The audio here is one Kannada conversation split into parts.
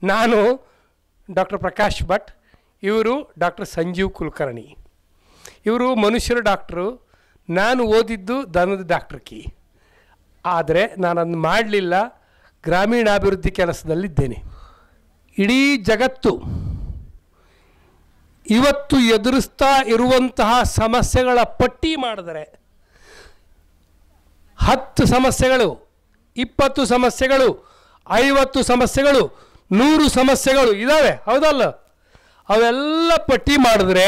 ನಾನು ಡಾಕ್ಟರ್ ಪ್ರಕಾಶ್ ಭಟ್ ಇವರು ಡಾಕ್ಟರ್ ಸಂಜೀವ್ ಕುಲಕರ್ಣಿ ಇವರು ಮನುಷ್ಯರ ಡಾಕ್ಟ್ರು ನಾನು ಓದಿದ್ದು ದನದ ಡಾಕ್ಟ್ರಕಿ ಆದರೆ ನಾನು ಅದನ್ನು ಮಾಡಲಿಲ್ಲ ಗ್ರಾಮೀಣಾಭಿವೃದ್ಧಿ ಕೆಲಸದಲ್ಲಿದ್ದೇನೆ ಇಡೀ ಜಗತ್ತು ಇವತ್ತು ಎದುರಿಸ್ತಾ ಇರುವಂತಹ ಸಮಸ್ಯೆಗಳ ಪಟ್ಟಿ ಮಾಡಿದರೆ ಹತ್ತು ಸಮಸ್ಯೆಗಳು ಇಪ್ಪತ್ತು ಸಮಸ್ಯೆಗಳು ಐವತ್ತು ಸಮಸ್ಯೆಗಳು ನೂರು ಸಮಸ್ಯೆಗಳು ಇದ್ದಾವೆ ಹೌದಲ್ಲ ಅವೆಲ್ಲ ಪಟ್ಟಿ ಮಾಡಿದ್ರೆ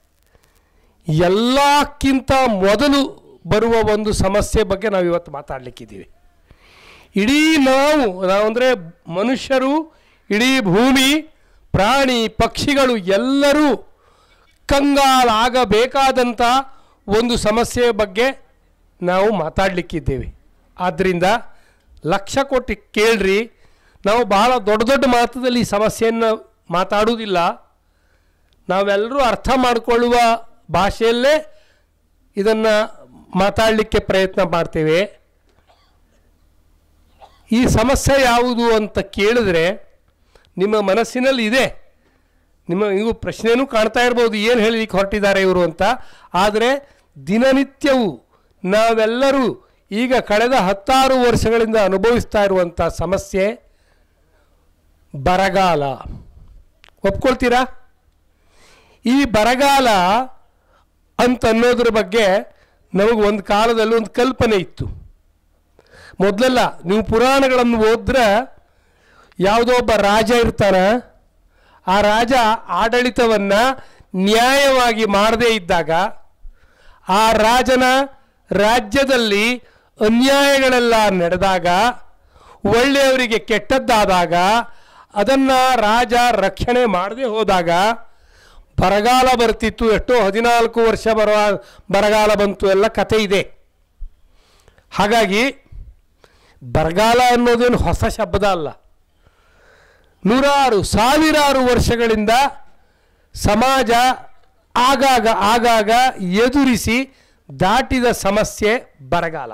ಎಲ್ಲಕ್ಕಿಂತ ಮೊದಲು ಬರುವ ಒಂದು ಸಮಸ್ಯೆ ಬಗ್ಗೆ ನಾವು ಇವತ್ತು ಮಾತಾಡಲಿಕ್ಕಿದ್ದೀವಿ ಇಡೀ ನಾವು ನಾವು ಅಂದರೆ ಮನುಷ್ಯರು ಇಡೀ ಭೂಮಿ ಪ್ರಾಣಿ ಪಕ್ಷಿಗಳು ಎಲ್ಲರೂ ಕಂಗಾಲಾಗಬೇಕಾದಂಥ ಒಂದು ಸಮಸ್ಯೆಯ ಬಗ್ಗೆ ನಾವು ಮಾತಾಡಲಿಕ್ಕಿದ್ದೇವೆ ಆದ್ದರಿಂದ ಲಕ್ಷ ಕೊಟ್ಟು ಕೇಳ್ರಿ ನಾವು ಬಹಳ ದೊಡ್ಡ ದೊಡ್ಡ ಮಾತದಲ್ಲಿ ಈ ಸಮಸ್ಯೆಯನ್ನು ಮಾತಾಡುವುದಿಲ್ಲ ನಾವೆಲ್ಲರೂ ಅರ್ಥ ಮಾಡಿಕೊಳ್ಳುವ ಭಾಷೆಯಲ್ಲೇ ಇದನ್ನು ಮಾತಾಡಲಿಕ್ಕೆ ಪ್ರಯತ್ನ ಮಾಡ್ತೇವೆ ಈ ಸಮಸ್ಯೆ ಯಾವುದು ಅಂತ ಕೇಳಿದ್ರೆ ನಿಮ್ಮ ಮನಸ್ಸಿನಲ್ಲಿ ಇದೆ ನಿಮ್ಮ ನೀವು ಪ್ರಶ್ನೆನೂ ಕಾಣ್ತಾ ಇರ್ಬೋದು ಏನು ಹೇಳಲಿಕ್ಕೆ ಹೊರಟಿದ್ದಾರೆ ಇವರು ಅಂತ ಆದರೆ ದಿನನಿತ್ಯವೂ ನಾವೆಲ್ಲರೂ ಈಗ ಕಳೆದ ಹತ್ತಾರು ವರ್ಷಗಳಿಂದ ಅನುಭವಿಸ್ತಾ ಇರುವಂಥ ಸಮಸ್ಯೆ ಬರಗಾಲ ಒಪ್ಕೊಳ್ತೀರಾ ಈ ಬರಗಾಲ ಅಂತ ಅನ್ನೋದ್ರ ಬಗ್ಗೆ ನಮಗೆ ಒಂದು ಕಾಲದಲ್ಲಿ ಒಂದು ಕಲ್ಪನೆ ಇತ್ತು ಮೊದಲೆಲ್ಲ ನೀವು ಪುರಾಣಗಳನ್ನು ಓದಿದ್ರೆ ಯಾವುದೋ ಒಬ್ಬ ರಾಜ ಇರ್ತಾನ ಆ ರಾಜ ಆಡಳಿತವನ್ನು ನ್ಯಾಯವಾಗಿ ಮಾಡದೇ ಇದ್ದಾಗ ಆ ರಾಜನ ರಾಜ್ಯದಲ್ಲಿ ಅನ್ಯಾಯಗಳೆಲ್ಲ ನಡೆದಾಗ ಒಳ್ಳೆಯವರಿಗೆ ಕೆಟ್ಟದ್ದಾದಾಗ ಅದನ್ನು ರಾಜ ರಕ್ಷಣೆ ಮಾಡದೆ ಹೋದಾಗ ಬರಗಾಲ ಬರ್ತಿತ್ತು ಎಷ್ಟೋ ಹದಿನಾಲ್ಕು ವರ್ಷ ಬರುವ ಬರಗಾಲ ಬಂತು ಎಲ್ಲ ಕತೆ ಇದೆ ಹಾಗಾಗಿ ಬರಗಾಲ ಅನ್ನೋದೇನು ಹೊಸ ಶಬ್ದ ಅಲ್ಲ ನೂರಾರು ಸಾವಿರಾರು ವರ್ಷಗಳಿಂದ ಸಮಾಜ ಆಗಾಗ ಆಗಾಗ ಎದುರಿಸಿ ದಾಟಿದ ಸಮಸ್ಯೆ ಬರಗಾಲ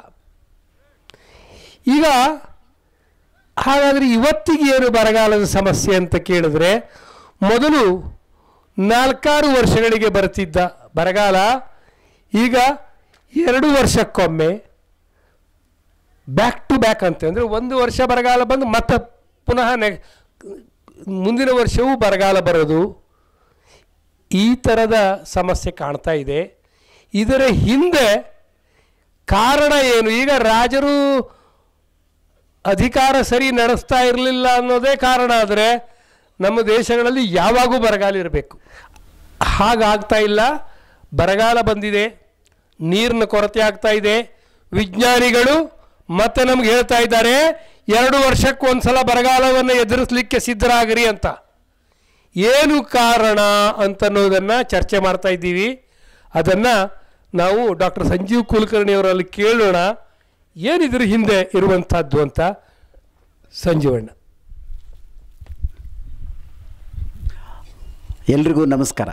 ಈಗ ಹಾಗಾದರೆ ಇವತ್ತಿಗೆ ಏನು ಬರಗಾಲದ ಸಮಸ್ಯೆ ಅಂತ ಕೇಳಿದ್ರೆ ಮೊದಲು ನಾಲ್ಕಾರು ವರ್ಷಗಳಿಗೆ ಬರ್ತಿದ್ದ ಬರಗಾಲ ಈಗ ಎರಡು ವರ್ಷಕ್ಕೊಮ್ಮೆ ಬ್ಯಾಕ್ ಟು ಬ್ಯಾಕ್ ಅಂತ ಅಂದರೆ ಒಂದು ವರ್ಷ ಬರಗಾಲ ಬಂದು ಮತ್ತೆ ಪುನಃ ನೆ ಮುಂದಿನ ವರ್ಷವೂ ಬರಗಾಲ ಬರೋದು ಈ ಥರದ ಸಮಸ್ಯೆ ಕಾಣ್ತಾ ಇದೆ ಇದರ ಹಿಂದೆ ಕಾರಣ ಏನು ಈಗ ರಾಜರು ಅಧಿಕಾರ ಸರಿ ನಡೆಸ್ತಾ ಇರಲಿಲ್ಲ ಅನ್ನೋದೇ ಕಾರಣ ಆದರೆ ನಮ್ಮ ದೇಶಗಳಲ್ಲಿ ಯಾವಾಗೂ ಬರಗಾಲ ಇರಬೇಕು ಹಾಗಾಗ್ತಾ ಇಲ್ಲ ಬರಗಾಲ ಬಂದಿದೆ ನೀರಿನ ಕೊರತೆ ಆಗ್ತಾ ಇದೆ ವಿಜ್ಞಾನಿಗಳು ಮತ್ತೆ ನಮ್ಗೆ ಹೇಳ್ತಾ ಇದ್ದಾರೆ ಎರಡು ವರ್ಷಕ್ಕೆ ಒಂದ್ಸಲ ಬರಗಾಲವನ್ನು ಎದುರಿಸಲಿಕ್ಕೆ ಸಿದ್ಧರಾಗಿರಿ ಅಂತ ಏನು ಕಾರಣ ಅಂತನ್ನೋದನ್ನು ಚರ್ಚೆ ಮಾಡ್ತಾ ಇದ್ದೀವಿ ಅದನ್ನು ನಾವು ಡಾಕ್ಟರ್ ಸಂಜೀವ್ ಕುಲಕರ್ಣಿ ಅವರಲ್ಲಿ ಕೇಳೋಣ ಏನಿದ್ರ ಹಿಂದೆ ಇರುವಂಥದ್ದು ಅಂತ ಸಂಜೀವಣ್ಣ ಎಲ್ರಿಗೂ ನಮಸ್ಕಾರ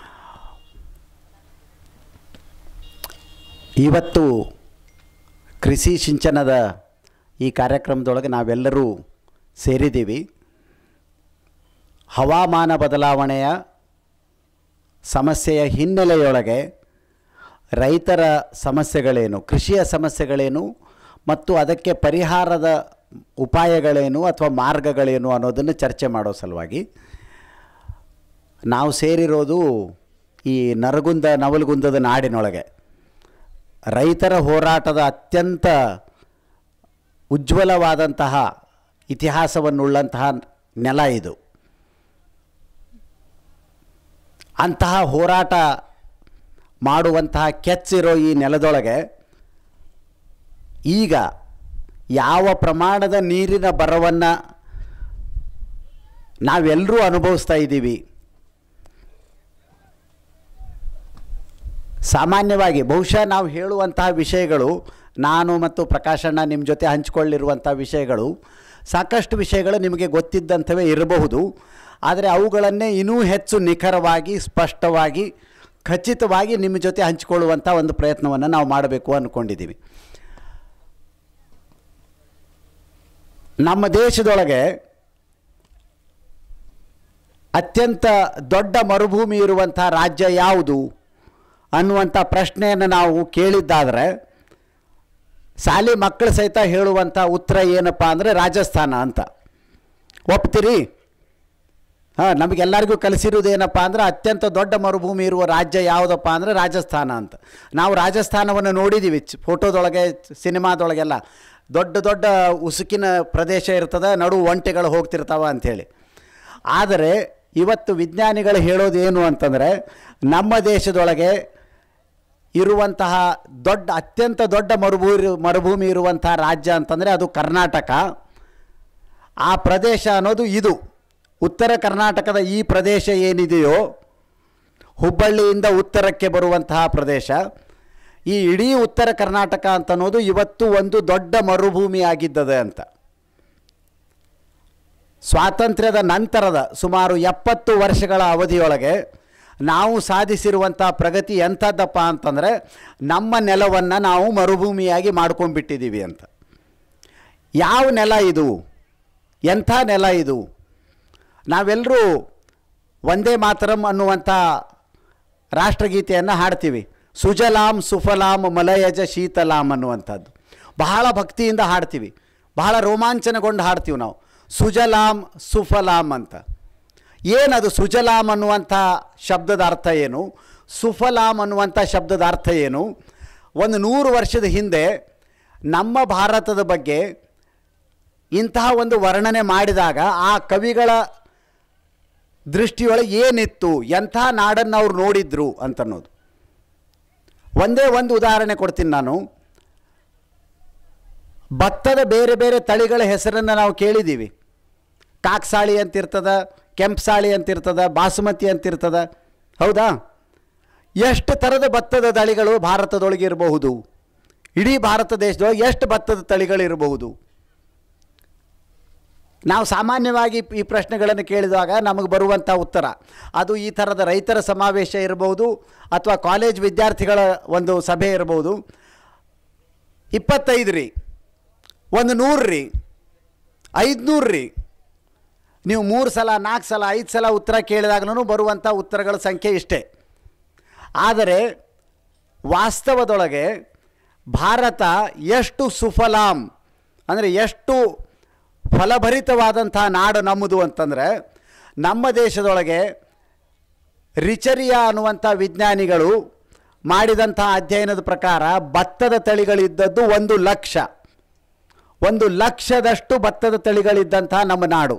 ಇವತ್ತು ಕೃಷಿ ಸಿಂಚನದ ಈ ಕಾರ್ಯಕ್ರಮದೊಳಗೆ ನಾವೆಲ್ಲರೂ ಸೇರಿದ್ದೀವಿ ಹವಾಮಾನ ಬದಲಾವಣೆಯ ಸಮಸ್ಯೆಯ ಹಿನ್ನೆಲೆಯೊಳಗೆ ರೈತರ ಸಮಸ್ಯೆಗಳೇನು ಕೃಷಿಯ ಸಮಸ್ಯೆಗಳೇನು ಮತ್ತು ಅದಕ್ಕೆ ಪರಿಹಾರದ ಉಪಾಯಗಳೇನು ಅಥವಾ ಮಾರ್ಗಗಳೇನು ಅನ್ನೋದನ್ನು ಚರ್ಚೆ ಮಾಡೋ ಸಲುವಾಗಿ ನಾವು ಸೇರಿರೋದು ಈ ನರಗುಂದ ನವಲಗುಂದದ ನಾಡಿನೊಳಗೆ ರೈತರ ಹೋರಾಟದ ಅತ್ಯಂತ ಉಜ್ವಲವಾದಂತಹ ಇತಿಹಾಸವನ್ನುಳ್ಳಂತಹ ನೆಲ ಇದು ಅಂತಹ ಹೋರಾಟ ಮಾಡುವಂತಹ ಕೆಚ್ಚಿರೋ ಈ ನೆಲದೊಳಗೆ ಈಗ ಯಾವ ಪ್ರಮಾಣದ ನೀರಿನ ಬರವನ್ನು ನಾವೆಲ್ಲರೂ ಅನುಭವಿಸ್ತಾ ಇದ್ದೀವಿ ಸಾಮಾನ್ಯವಾಗಿ ಬಹುಶಃ ನಾವು ಹೇಳುವಂತಹ ವಿಷಯಗಳು ನಾನು ಮತ್ತು ಪ್ರಕಾಶಣ್ಣ ನಿಮ್ಮ ಜೊತೆ ಹಂಚಿಕೊಳ್ಳಿರುವಂಥ ವಿಷಯಗಳು ಸಾಕಷ್ಟು ವಿಷಯಗಳು ನಿಮಗೆ ಗೊತ್ತಿದ್ದಂಥವೇ ಇರಬಹುದು ಆದರೆ ಅವುಗಳನ್ನೇ ಇನ್ನೂ ಹೆಚ್ಚು ನಿಖರವಾಗಿ ಸ್ಪಷ್ಟವಾಗಿ ಖಚಿತವಾಗಿ ನಿಮ್ಮ ಜೊತೆ ಹಂಚಿಕೊಳ್ಳುವಂಥ ಒಂದು ಪ್ರಯತ್ನವನ್ನು ನಾವು ಮಾಡಬೇಕು ಅಂದ್ಕೊಂಡಿದ್ದೀವಿ ನಮ್ಮ ದೇಶದೊಳಗೆ ಅತ್ಯಂತ ದೊಡ್ಡ ಮರುಭೂಮಿ ಇರುವಂಥ ರಾಜ್ಯ ಯಾವುದು ಅನ್ನುವಂಥ ಪ್ರಶ್ನೆಯನ್ನು ನಾವು ಕೇಳಿದ್ದಾದರೆ ಶಾಲೆ ಮಕ್ಕಳು ಸಹಿತ ಹೇಳುವಂಥ ಉತ್ತರ ಏನಪ್ಪ ಅಂದರೆ ರಾಜಸ್ಥಾನ ಅಂತ ಒಪ್ತೀರಿ ಹಾಂ ನಮಗೆಲ್ಲರಿಗೂ ಕಲಿಸಿರುವುದೇನಪ್ಪ ಅಂದರೆ ಅತ್ಯಂತ ದೊಡ್ಡ ಮರುಭೂಮಿ ಇರುವ ರಾಜ್ಯ ಯಾವುದಪ್ಪ ಅಂದರೆ ರಾಜಸ್ಥಾನ ಅಂತ ನಾವು ರಾಜಸ್ಥಾನವನ್ನು ನೋಡಿದ್ದೀವಿ ಚ್- ಫೋಟೋದೊಳಗೆ ಸಿನಿಮಾದೊಳಗೆಲ್ಲ ದೊಡ್ಡ ದೊಡ್ಡ ಉಸುಕಿನ ಪ್ರದೇಶ ಇರ್ತದೆ ನಡು ಒಂಟೆಗಳು ಹೋಗ್ತಿರ್ತಾವ ಅಂಥೇಳಿ ಆದರೆ ಇವತ್ತು ವಿಜ್ಞಾನಿಗಳು ಹೇಳೋದೇನು ಅಂತಂದರೆ ನಮ್ಮ ದೇಶದೊಳಗೆ ಇರುವಂತಹ ದೊಡ್ಡ ಅತ್ಯಂತ ದೊಡ್ಡ ಮರುಭೂಮಿ ಮರುಭೂಮಿ ಇರುವಂತಹ ರಾಜ್ಯ ಅಂತಂದರೆ ಅದು ಕರ್ನಾಟಕ ಆ ಪ್ರದೇಶ ಅನ್ನೋದು ಇದು ಉತ್ತರ ಕರ್ನಾಟಕದ ಈ ಪ್ರದೇಶ ಏನಿದೆಯೋ ಹುಬ್ಬಳ್ಳಿಯಿಂದ ಉತ್ತರಕ್ಕೆ ಬರುವಂತಹ ಪ್ರದೇಶ ಈ ಇಡೀ ಉತ್ತರ ಕರ್ನಾಟಕ ಅಂತ ಅನ್ನೋದು ಇವತ್ತು ಒಂದು ದೊಡ್ಡ ಮರುಭೂಮಿ ಆಗಿದ್ದದೆ ಅಂತ ಸ್ವಾತಂತ್ರ್ಯದ ನಂತರದ ಸುಮಾರು ಎಪ್ಪತ್ತು ವರ್ಷಗಳ ಅವಧಿಯೊಳಗೆ ನಾವು ಸಾಧಿಸಿರುವಂಥ ಪ್ರಗತಿ ಎಂಥದ್ದಪ್ಪ ಅಂತಂದರೆ ನಮ್ಮ ನೆಲವನ್ನು ನಾವು ಮರುಭೂಮಿಯಾಗಿ ಮಾಡ್ಕೊಂಡ್ಬಿಟ್ಟಿದ್ದೀವಿ ಅಂತ ಯಾವ ನೆಲ ಇದು ಎಂಥ ನೆಲ ಇದು ನಾವೆಲ್ಲರೂ ಒಂದೇ ಮಾತರಂ ಅನ್ನುವಂಥ ರಾಷ್ಟ್ರಗೀತೆಯನ್ನು ಹಾಡ್ತೀವಿ ಸುಜಲಾಂ ಸುಫಲಾಂ ಮಲಯಜ ಶೀತಲಾಂ ಅನ್ನುವಂಥದ್ದು ಬಹಳ ಭಕ್ತಿಯಿಂದ ಹಾಡ್ತೀವಿ ಬಹಳ ರೋಮಾಂಚನಗೊಂಡು ಹಾಡ್ತೀವಿ ನಾವು ಸುಜಲಾಂ ಸುಫಲಾಂ ಅಂತ ಏನದು ಸುಜಲಾಂ ಅನ್ನುವಂಥ ಶಬ್ದದ ಅರ್ಥ ಏನು ಸುಫಲಾಂ ಅನ್ನುವಂಥ ಶಬ್ದದ ಅರ್ಥ ಏನು ಒಂದು ನೂರು ವರ್ಷದ ಹಿಂದೆ ನಮ್ಮ ಭಾರತದ ಬಗ್ಗೆ ಇಂತಹ ಒಂದು ವರ್ಣನೆ ಮಾಡಿದಾಗ ಆ ಕವಿಗಳ ದೃಷ್ಟಿಯೊಳಗೆ ಏನಿತ್ತು ಎಂಥ ನಾಡನ್ನು ಅವ್ರು ನೋಡಿದ್ರು ಅಂತನ್ನೋದು ಒಂದೇ ಒಂದು ಉದಾಹರಣೆ ಕೊಡ್ತೀನಿ ನಾನು ಭತ್ತದ ಬೇರೆ ಬೇರೆ ತಳಿಗಳ ಹೆಸರನ್ನು ನಾವು ಕೇಳಿದ್ದೀವಿ ಕಾಕ್ಸಾಳಿ ಅಂತಿರ್ತದ ಕೆಂಪ್ಸಾಳಿ ಅಂತಿರ್ತದ ಬಾಸುಮತಿ ಅಂತಿರ್ತದ ಹೌದಾ ಎಷ್ಟು ಥರದ ಭತ್ತದ ತಳಿಗಳು ಭಾರತದೊಳಗೆ ಇರಬಹುದು ಇಡೀ ಭಾರತ ದೇಶದೊಳಗೆ ಎಷ್ಟು ಭತ್ತದ ತಳಿಗಳಿರಬಹುದು ನಾವು ಸಾಮಾನ್ಯವಾಗಿ ಈ ಪ್ರಶ್ನೆಗಳನ್ನು ಕೇಳಿದಾಗ ನಮಗೆ ಬರುವಂಥ ಉತ್ತರ ಅದು ಈ ಥರದ ರೈತರ ಸಮಾವೇಶ ಇರಬಹುದು ಅಥವಾ ಕಾಲೇಜ್ ವಿದ್ಯಾರ್ಥಿಗಳ ಒಂದು ಸಭೆ ಇರಬಹುದು ಇಪ್ಪತ್ತೈದು ರೀ ಒಂದು ನೂರು ರೀ ಐದುನೂರು ರೀ ನೀವು ಮೂರು ಸಲ ನಾಲ್ಕು ಸಲ ಐದು ಸಲ ಉತ್ತರ ಕೇಳಿದಾಗಲೂ ಬರುವಂಥ ಉತ್ತರಗಳ ಸಂಖ್ಯೆ ಇಷ್ಟೇ ಆದರೆ ವಾಸ್ತವದೊಳಗೆ ಭಾರತ ಎಷ್ಟು ಸುಫಲಾಂ ಅಂದರೆ ಎಷ್ಟು ಫಲಭರಿತವಾದಂಥ ನಾಡು ನಮ್ಮದು ಅಂತಂದರೆ ನಮ್ಮ ದೇಶದೊಳಗೆ ರಿಚರಿಯಾ ಅನ್ನುವಂಥ ವಿಜ್ಞಾನಿಗಳು ಮಾಡಿದಂಥ ಅಧ್ಯಯನದ ಪ್ರಕಾರ ಭತ್ತದ ತಳಿಗಳಿದ್ದದ್ದು ಒಂದು ಲಕ್ಷ ಒಂದು ಲಕ್ಷದಷ್ಟು ಭತ್ತದ ತಳಿಗಳಿದ್ದಂಥ ನಮ್ಮ ನಾಡು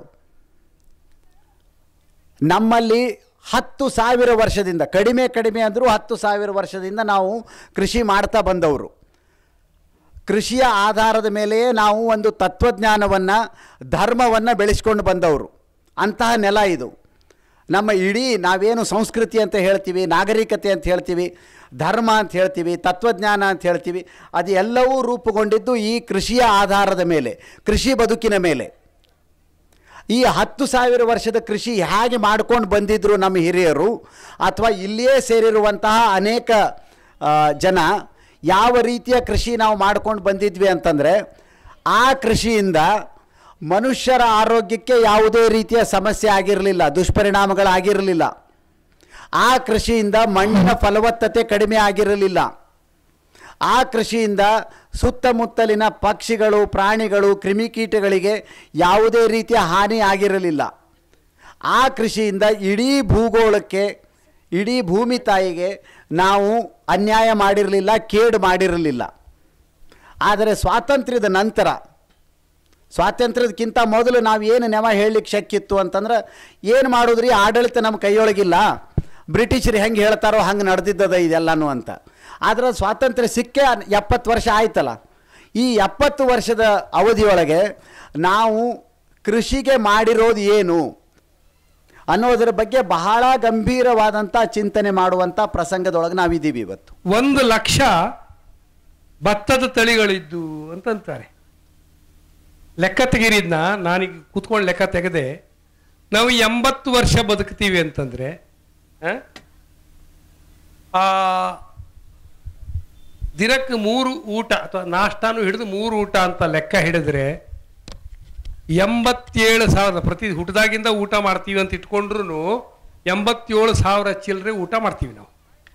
ನಮ್ಮಲ್ಲಿ ಹತ್ತು ಸಾವಿರ ವರ್ಷದಿಂದ ಕಡಿಮೆ ಕಡಿಮೆ ಅಂದರೂ ಹತ್ತು ಸಾವಿರ ವರ್ಷದಿಂದ ನಾವು ಕೃಷಿ ಮಾಡ್ತಾ ಬಂದವರು ಕೃಷಿಯ ಆಧಾರದ ಮೇಲೆಯೇ ನಾವು ಒಂದು ತತ್ವಜ್ಞಾನವನ್ನು ಧರ್ಮವನ್ನು ಬೆಳೆಸ್ಕೊಂಡು ಬಂದವರು ಅಂತಹ ನೆಲ ಇದು ನಮ್ಮ ಇಡೀ ನಾವೇನು ಸಂಸ್ಕೃತಿ ಅಂತ ಹೇಳ್ತೀವಿ ನಾಗರಿಕತೆ ಅಂತ ಹೇಳ್ತೀವಿ ಧರ್ಮ ಅಂತ ಹೇಳ್ತೀವಿ ತತ್ವಜ್ಞಾನ ಅಂತ ಹೇಳ್ತೀವಿ ಅದು ಎಲ್ಲವೂ ರೂಪುಗೊಂಡಿದ್ದು ಈ ಕೃಷಿಯ ಆಧಾರದ ಮೇಲೆ ಕೃಷಿ ಬದುಕಿನ ಮೇಲೆ ಈ ಹತ್ತು ಸಾವಿರ ವರ್ಷದ ಕೃಷಿ ಹೇಗೆ ಮಾಡ್ಕೊಂಡು ಬಂದಿದ್ದರು ನಮ್ಮ ಹಿರಿಯರು ಅಥವಾ ಇಲ್ಲಿಯೇ ಸೇರಿರುವಂತಹ ಅನೇಕ ಆ, ಜನ ಯಾವ ರೀತಿಯ ಕೃಷಿ ನಾವು ಮಾಡ್ಕೊಂಡು ಬಂದಿದ್ವಿ ಅಂತಂದರೆ ಆ ಕೃಷಿಯಿಂದ ಮನುಷ್ಯರ ಆರೋಗ್ಯಕ್ಕೆ ಯಾವುದೇ ರೀತಿಯ ಸಮಸ್ಯೆ ಆಗಿರಲಿಲ್ಲ ದುಷ್ಪರಿಣಾಮಗಳಾಗಿರಲಿಲ್ಲ ಆ ಕೃಷಿಯಿಂದ ಮಣ್ಣಿನ ಫಲವತ್ತತೆ ಕಡಿಮೆ ಆಗಿರಲಿಲ್ಲ ಆ ಕೃಷಿಯಿಂದ ಸುತ್ತಮುತ್ತಲಿನ ಪಕ್ಷಿಗಳು ಪ್ರಾಣಿಗಳು ಕ್ರಿಮಿಕೀಟಗಳಿಗೆ ಯಾವುದೇ ರೀತಿಯ ಹಾನಿ ಆಗಿರಲಿಲ್ಲ ಆ ಕೃಷಿಯಿಂದ ಇಡೀ ಭೂಗೋಳಕ್ಕೆ ಇಡೀ ಭೂಮಿ ತಾಯಿಗೆ ನಾವು ಅನ್ಯಾಯ ಮಾಡಿರಲಿಲ್ಲ ಕೇಡು ಮಾಡಿರಲಿಲ್ಲ ಆದರೆ ಸ್ವಾತಂತ್ರ್ಯದ ನಂತರ ಸ್ವಾತಂತ್ರ್ಯಕ್ಕಿಂತ ಮೊದಲು ನಾವು ಏನು ನೆವ ಹೇಳಲಿಕ್ಕೆ ಶಕ್ಕಿತ್ತು ಅಂತಂದ್ರೆ ಏನು ಮಾಡೋದ್ರಿ ಆಡಳಿತ ನಮ್ಮ ಕೈಯೊಳಗಿಲ್ಲ ಬ್ರಿಟಿಷರು ಹೆಂಗೆ ಹೇಳ್ತಾರೋ ಹಂಗೆ ನಡೆದಿದ್ದದ ಇದೆಲ್ಲನೂ ಅಂತ ಆದರೆ ಸ್ವಾತಂತ್ರ್ಯ ಸಿಕ್ಕೇ ಎಪ್ಪತ್ತು ವರ್ಷ ಆಯ್ತಲ್ಲ ಈ ಎಪ್ಪತ್ತು ವರ್ಷದ ಅವಧಿಯೊಳಗೆ ನಾವು ಕೃಷಿಗೆ ಮಾಡಿರೋದು ಏನು ಅನ್ನೋದರ ಬಗ್ಗೆ ಬಹಳ ಗಂಭೀರವಾದಂಥ ಚಿಂತನೆ ಮಾಡುವಂಥ ಪ್ರಸಂಗದೊಳಗೆ ನಾವಿದ್ದೀವಿ ಇವತ್ತು ಒಂದು ಲಕ್ಷ ಭತ್ತದ ತಳಿಗಳಿದ್ದು ಅಂತಂತಾರೆ ಲೆಕ್ಕ ತೆಗೀರಿದ್ನ ನಾನೀಗ ಕೂತ್ಕೊಂಡು ಲೆಕ್ಕ ತೆಗೆದೆ ನಾವು ಎಂಬತ್ತು ವರ್ಷ ಬದುಕ್ತೀವಿ ಅಂತಂದ್ರೆ ಆ? ಆ ದಿನಕ್ಕೆ ಮೂರು ಊಟ ಅಥವಾ ನಾಷ್ಟಾನು ಹಿಡಿದು ಮೂರು ಊಟ ಅಂತ ಲೆಕ್ಕ ಹಿಡಿದ್ರೆ ಎಂಬತ್ತೇಳು ಸಾವಿರ ಪ್ರತಿ ಹುಟ್ಟದಾಗಿಂದ ಊಟ ಮಾಡ್ತೀವಿ ಅಂತ ಇಟ್ಕೊಂಡ್ರು ಎಂಬತ್ತೇಳು ಸಾವಿರ ಚಿಲ್ಲರೆ ಊಟ ಮಾಡ್ತೀವಿ ನಾವು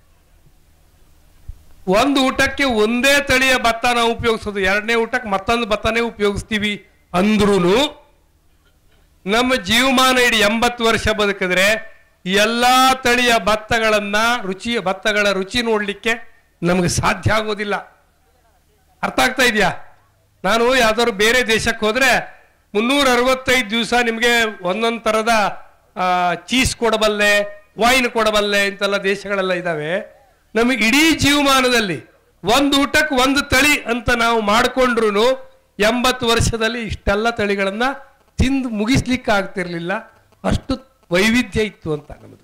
ಒಂದು ಊಟಕ್ಕೆ ಒಂದೇ ತಳಿಯ ಭತ್ತ ನಾವು ಉಪಯೋಗಿಸೋದು ಎರಡನೇ ಊಟಕ್ಕೆ ಮತ್ತೊಂದು ಭತ್ತನೇ ಉಪಯೋಗಿಸ್ತೀವಿ ಅಂದ್ರೂ ನಮ್ಮ ಜೀವಮಾನ ಇಡೀ ಎಂಬತ್ತು ವರ್ಷ ಬದುಕಿದ್ರೆ ಎಲ್ಲಾ ತಳಿಯ ಭತ್ತಗಳನ್ನ ರುಚಿ ಭತ್ತಗಳ ರುಚಿ ನೋಡ್ಲಿಕ್ಕೆ ನಮಗೆ ಸಾಧ್ಯ ಆಗೋದಿಲ್ಲ ಅರ್ಥ ಆಗ್ತಾ ಇದೆಯಾ ನಾನು ಯಾವ್ದಾದ್ರು ಬೇರೆ ದೇಶಕ್ಕೆ ಹೋದ್ರೆ ಮುನ್ನೂರ ಅರವತ್ತೈದು ದಿವಸ ನಿಮಗೆ ಒಂದೊಂದು ಥರದ ಚೀಸ್ ಕೊಡಬಲ್ಲೆ ವೈನ್ ಕೊಡಬಲ್ಲೆ ಇಂತೆಲ್ಲ ದೇಶಗಳೆಲ್ಲ ಇದ್ದಾವೆ ನಮಗೆ ಇಡೀ ಜೀವಮಾನದಲ್ಲಿ ಒಂದು ಊಟಕ್ಕೆ ಒಂದು ತಳಿ ಅಂತ ನಾವು ಮಾಡಿಕೊಂಡ್ರು ಎಂಬತ್ತು ವರ್ಷದಲ್ಲಿ ಇಷ್ಟೆಲ್ಲ ತಳಿಗಳನ್ನ ತಿಂದು ಮುಗಿಸ್ಲಿಕ್ಕೆ ಆಗ್ತಿರ್ಲಿಲ್ಲ ಅಷ್ಟು ವೈವಿಧ್ಯ ಇತ್ತು ಅಂತ ನಮ್ಮದು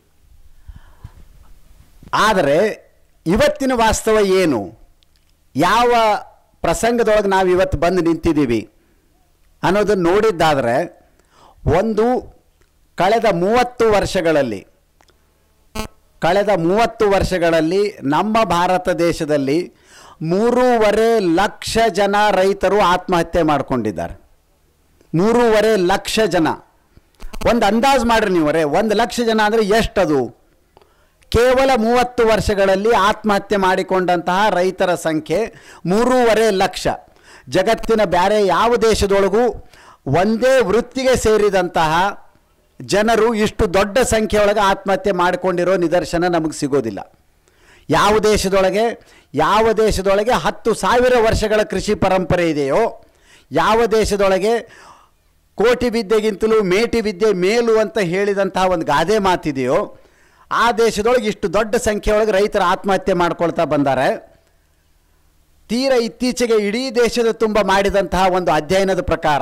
ಆದರೆ ಇವತ್ತಿನ ವಾಸ್ತವ ಏನು ಯಾವ ಪ್ರಸಂಗದೊಳಗೆ ನಾವು ಇವತ್ತು ಬಂದು ನಿಂತಿದ್ದೀವಿ ಅನ್ನೋದನ್ನು ನೋಡಿದ್ದಾದರೆ ಒಂದು ಕಳೆದ ಮೂವತ್ತು ವರ್ಷಗಳಲ್ಲಿ ಕಳೆದ ಮೂವತ್ತು ವರ್ಷಗಳಲ್ಲಿ ನಮ್ಮ ಭಾರತ ದೇಶದಲ್ಲಿ ಮೂರೂವರೆ ಲಕ್ಷ ಜನ ರೈತರು ಆತ್ಮಹತ್ಯೆ ಮಾಡಿಕೊಂಡಿದ್ದಾರೆ ಮೂರುವರೆ ಲಕ್ಷ ಜನ ಒಂದು ಅಂದಾಜು ಮಾಡ್ರಿ ನೀವರೇ ಒಂದು ಲಕ್ಷ ಜನ ಅಂದರೆ ಎಷ್ಟದು ಕೇವಲ ಮೂವತ್ತು ವರ್ಷಗಳಲ್ಲಿ ಆತ್ಮಹತ್ಯೆ ಮಾಡಿಕೊಂಡಂತಹ ರೈತರ ಸಂಖ್ಯೆ ಮೂರುವರೆ ಲಕ್ಷ ಜಗತ್ತಿನ ಬೇರೆ ಯಾವ ದೇಶದೊಳಗೂ ಒಂದೇ ವೃತ್ತಿಗೆ ಸೇರಿದಂತಹ ಜನರು ಇಷ್ಟು ದೊಡ್ಡ ಸಂಖ್ಯೆಯೊಳಗೆ ಆತ್ಮಹತ್ಯೆ ಮಾಡಿಕೊಂಡಿರೋ ನಿದರ್ಶನ ನಮಗೆ ಸಿಗೋದಿಲ್ಲ ಯಾವ ದೇಶದೊಳಗೆ ಯಾವ ದೇಶದೊಳಗೆ ಹತ್ತು ಸಾವಿರ ವರ್ಷಗಳ ಕೃಷಿ ಪರಂಪರೆ ಇದೆಯೋ ಯಾವ ದೇಶದೊಳಗೆ ಕೋಟಿ ವಿದ್ಯೆಗಿಂತಲೂ ಮೇಟಿ ವಿದ್ಯೆ ಮೇಲು ಅಂತ ಹೇಳಿದಂತಹ ಒಂದು ಗಾದೆ ಮಾತಿದೆಯೋ ಆ ದೇಶದೊಳಗೆ ಇಷ್ಟು ದೊಡ್ಡ ಸಂಖ್ಯೆಯೊಳಗೆ ರೈತರು ಆತ್ಮಹತ್ಯೆ ಮಾಡ್ಕೊಳ್ತಾ ಬಂದ್ದಾರೆ ತೀರ ಇತ್ತೀಚೆಗೆ ಇಡೀ ದೇಶದ ತುಂಬ ಮಾಡಿದಂತಹ ಒಂದು ಅಧ್ಯಯನದ ಪ್ರಕಾರ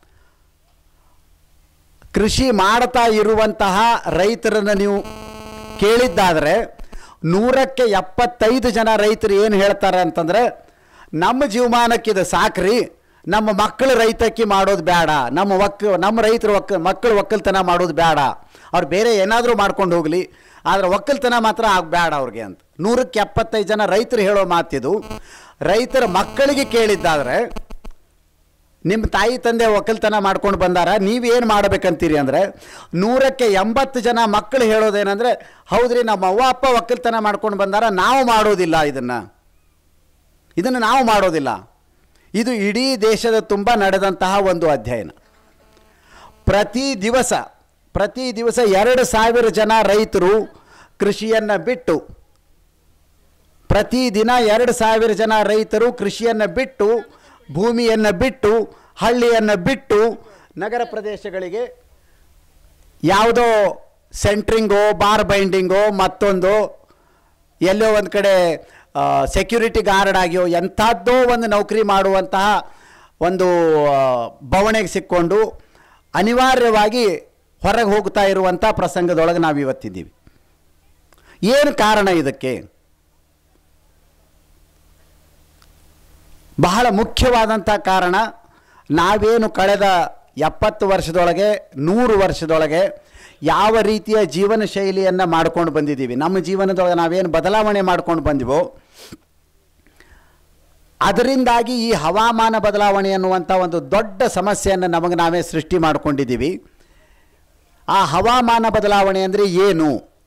ಕೃಷಿ ಮಾಡ್ತಾ ಇರುವಂತಹ ರೈತರನ್ನು ನೀವು ಕೇಳಿದ್ದಾದರೆ ನೂರಕ್ಕೆ ಎಪ್ಪತ್ತೈದು ಜನ ರೈತರು ಏನು ಹೇಳ್ತಾರೆ ಅಂತಂದರೆ ನಮ್ಮ ಜೀವಮಾನಕ್ಕಿದು ಸಾಕ್ರಿ ನಮ್ಮ ಮಕ್ಕಳು ರೈತಕ್ಕಿ ಮಾಡೋದು ಬೇಡ ನಮ್ಮ ಒಕ್ಕ ನಮ್ಮ ರೈತರು ಒಕ್ಕ ಮಕ್ಕಳು ಒಕ್ಕಲ್ತನ ಮಾಡೋದು ಬೇಡ ಅವ್ರು ಬೇರೆ ಏನಾದರೂ ಮಾಡ್ಕೊಂಡು ಹೋಗಲಿ ಆದರೆ ಒಕ್ಕಲ್ತನ ಮಾತ್ರ ಆಗ ಬೇಡ ಅವ್ರಿಗೆ ಅಂತ ನೂರಕ್ಕೆ ಎಪ್ಪತ್ತೈದು ಜನ ರೈತರು ಹೇಳೋ ಮಾತಿದು ರೈತರ ಮಕ್ಕಳಿಗೆ ಕೇಳಿದ್ದಾದರೆ ನಿಮ್ಮ ತಾಯಿ ತಂದೆ ಒಕ್ಕಲ್ತನ ಮಾಡ್ಕೊಂಡು ಬಂದಾರ ನೀವೇನು ಮಾಡ್ಬೇಕಂತೀರಿ ಅಂದರೆ ನೂರಕ್ಕೆ ಎಂಬತ್ತು ಜನ ಮಕ್ಕಳು ಹೇಳೋದೇನೆಂದರೆ ಹೌದ್ರಿ ನಮ್ಮ ಅವ್ವ ಅಪ್ಪ ಒಕ್ಕಲ್ತನ ಮಾಡ್ಕೊಂಡು ಬಂದಾರ ನಾವು ಮಾಡೋದಿಲ್ಲ ಇದನ್ನು ಇದನ್ನು ನಾವು ಮಾಡೋದಿಲ್ಲ ಇದು ಇಡೀ ದೇಶದ ತುಂಬ ನಡೆದಂತಹ ಒಂದು ಅಧ್ಯಯನ ಪ್ರತಿ ದಿವಸ ಪ್ರತಿ ದಿವಸ ಎರಡು ಸಾವಿರ ಜನ ರೈತರು ಕೃಷಿಯನ್ನು ಬಿಟ್ಟು ಪ್ರತಿದಿನ ಎರಡು ಸಾವಿರ ಜನ ರೈತರು ಕೃಷಿಯನ್ನು ಬಿಟ್ಟು ಭೂಮಿಯನ್ನು ಬಿಟ್ಟು ಹಳ್ಳಿಯನ್ನು ಬಿಟ್ಟು ನಗರ ಪ್ರದೇಶಗಳಿಗೆ ಯಾವುದೋ ಸೆಂಟ್ರಿಂಗೋ ಬಾರ್ ಬೈಂಡಿಂಗೋ ಮತ್ತೊಂದು ಎಲ್ಲೋ ಒಂದು ಕಡೆ ಸೆಕ್ಯೂರಿಟಿ ಗಾರ್ಡ್ ಆಗಿಯೋ ಎಂಥದ್ದೋ ಒಂದು ನೌಕರಿ ಮಾಡುವಂತಹ ಒಂದು ಆ, ಬವಣೆಗೆ ಸಿಕ್ಕೊಂಡು ಅನಿವಾರ್ಯವಾಗಿ ಹೊರಗೆ ಹೋಗ್ತಾ ಇರುವಂಥ ಪ್ರಸಂಗದೊಳಗೆ ನಾವು ಇವತ್ತಿದ್ದೀವಿ ಏನು ಕಾರಣ ಇದಕ್ಕೆ ಬಹಳ ಮುಖ್ಯವಾದಂಥ ಕಾರಣ ನಾವೇನು ಕಳೆದ ಎಪ್ಪತ್ತು ವರ್ಷದೊಳಗೆ ನೂರು ವರ್ಷದೊಳಗೆ ಯಾವ ರೀತಿಯ ಜೀವನ ಶೈಲಿಯನ್ನು ಮಾಡ್ಕೊಂಡು ಬಂದಿದ್ದೀವಿ ನಮ್ಮ ಜೀವನದೊಳಗೆ ನಾವೇನು ಬದಲಾವಣೆ ಮಾಡ್ಕೊಂಡು ಬಂದಿವೋ ಅದರಿಂದಾಗಿ ಈ ಹವಾಮಾನ ಬದಲಾವಣೆ ಅನ್ನುವಂಥ ಒಂದು ದೊಡ್ಡ ಸಮಸ್ಯೆಯನ್ನು ನಮಗೆ ನಾವೇ ಸೃಷ್ಟಿ ಮಾಡ್ಕೊಂಡಿದ್ದೀವಿ ಆ ಹವಾಮಾನ ಬದಲಾವಣೆ ಅಂದರೆ ಏನು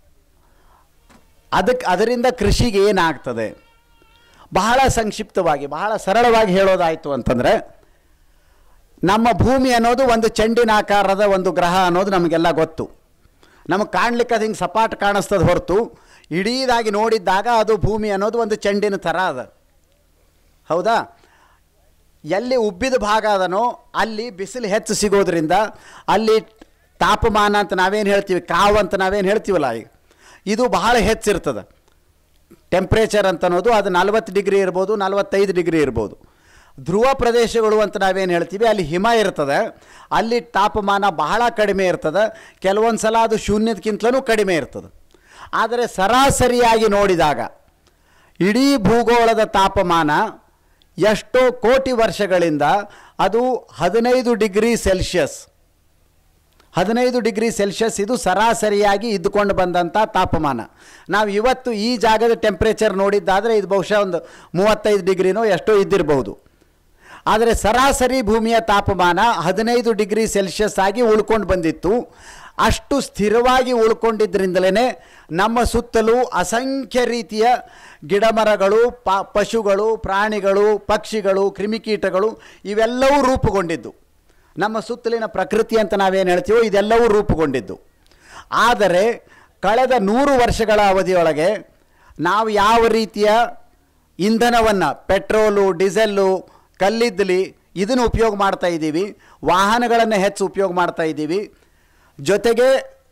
ಅದಕ್ಕೆ ಅದರಿಂದ ಕೃಷಿಗೆ ಏನಾಗ್ತದೆ ಬಹಳ ಸಂಕ್ಷಿಪ್ತವಾಗಿ ಬಹಳ ಸರಳವಾಗಿ ಹೇಳೋದಾಯಿತು ಅಂತಂದರೆ ನಮ್ಮ ಭೂಮಿ ಅನ್ನೋದು ಒಂದು ಚೆಂಡಿನ ಆಕಾರದ ಒಂದು ಗ್ರಹ ಅನ್ನೋದು ನಮಗೆಲ್ಲ ಗೊತ್ತು ನಮಗೆ ಕಾಣ್ಲಿಕ್ಕೆ ಅದು ಹಿಂಗೆ ಸಪಾಟ್ ಕಾಣಿಸ್ತದೆ ಹೊರತು ಇಡೀದಾಗಿ ನೋಡಿದ್ದಾಗ ಅದು ಭೂಮಿ ಅನ್ನೋದು ಒಂದು ಚೆಂಡಿನ ಥರ ಅದ ಹೌದಾ ಎಲ್ಲಿ ಉಬ್ಬಿದ ಭಾಗ ಅದನೋ ಅಲ್ಲಿ ಬಿಸಿಲು ಹೆಚ್ಚು ಸಿಗೋದ್ರಿಂದ ಅಲ್ಲಿ ತಾಪಮಾನ ಅಂತ ನಾವೇನು ಹೇಳ್ತೀವಿ ಕಾವು ಅಂತ ನಾವೇನು ಹೇಳ್ತೀವಲ್ಲ ಈಗ ಇದು ಬಹಳ ಹೆಚ್ಚಿರ್ತದೆ ಟೆಂಪ್ರೇಚರ್ ಅಂತ ಅನ್ನೋದು ಅದು ನಲ್ವತ್ತು ಡಿಗ್ರಿ ಇರ್ಬೋದು ನಲ್ವತ್ತೈದು ಡಿಗ್ರಿ ಇರ್ಬೋದು ಧ್ರುವ ಪ್ರದೇಶಗಳು ಅಂತ ನಾವೇನು ಹೇಳ್ತೀವಿ ಅಲ್ಲಿ ಹಿಮ ಇರ್ತದೆ ಅಲ್ಲಿ ತಾಪಮಾನ ಬಹಳ ಕಡಿಮೆ ಇರ್ತದೆ ಕೆಲವೊಂದು ಸಲ ಅದು ಶೂನ್ಯಕ್ಕಿಂತಲೂ ಕಡಿಮೆ ಇರ್ತದೆ ಆದರೆ ಸರಾಸರಿಯಾಗಿ ನೋಡಿದಾಗ ಇಡೀ ಭೂಗೋಳದ ತಾಪಮಾನ ಎಷ್ಟೋ ಕೋಟಿ ವರ್ಷಗಳಿಂದ ಅದು ಹದಿನೈದು ಡಿಗ್ರಿ ಸೆಲ್ಸಿಯಸ್ ಹದಿನೈದು ಡಿಗ್ರಿ ಸೆಲ್ಸಿಯಸ್ ಇದು ಸರಾಸರಿಯಾಗಿ ಇದ್ದುಕೊಂಡು ಬಂದಂಥ ತಾಪಮಾನ ನಾವು ಇವತ್ತು ಈ ಜಾಗದ ಟೆಂಪ್ರೇಚರ್ ನೋಡಿದ್ದಾದರೆ ಇದು ಬಹುಶಃ ಒಂದು ಮೂವತ್ತೈದು ಡಿಗ್ರಿನೋ ಎಷ್ಟೋ ಇದ್ದಿರಬಹುದು ಆದರೆ ಸರಾಸರಿ ಭೂಮಿಯ ತಾಪಮಾನ ಹದಿನೈದು ಡಿಗ್ರಿ ಸೆಲ್ಸಿಯಸ್ ಆಗಿ ಉಳ್ಕೊಂಡು ಬಂದಿತ್ತು ಅಷ್ಟು ಸ್ಥಿರವಾಗಿ ಉಳ್ಕೊಂಡಿದ್ದರಿಂದಲೇ ನಮ್ಮ ಸುತ್ತಲೂ ಅಸಂಖ್ಯ ರೀತಿಯ ಗಿಡಮರಗಳು ಪ ಪಶುಗಳು ಪ್ರಾಣಿಗಳು ಪಕ್ಷಿಗಳು ಕ್ರಿಮಿಕೀಟಗಳು ಇವೆಲ್ಲವೂ ರೂಪುಗೊಂಡಿದ್ದು ನಮ್ಮ ಸುತ್ತಲಿನ ಪ್ರಕೃತಿ ಅಂತ ನಾವೇನು ಹೇಳ್ತೀವೋ ಇದೆಲ್ಲವೂ ರೂಪುಗೊಂಡಿದ್ದು ಆದರೆ ಕಳೆದ ನೂರು ವರ್ಷಗಳ ಅವಧಿಯೊಳಗೆ ನಾವು ಯಾವ ರೀತಿಯ ಇಂಧನವನ್ನು ಪೆಟ್ರೋಲು ಡೀಸೆಲ್ಲು ಕಲ್ಲಿದ್ದಲಿ ಇದನ್ನು ಉಪಯೋಗ ಮಾಡ್ತಾ ಇದ್ದೀವಿ ವಾಹನಗಳನ್ನು ಹೆಚ್ಚು ಉಪಯೋಗ ಮಾಡ್ತಾ ಇದ್ದೀವಿ ಜೊತೆಗೆ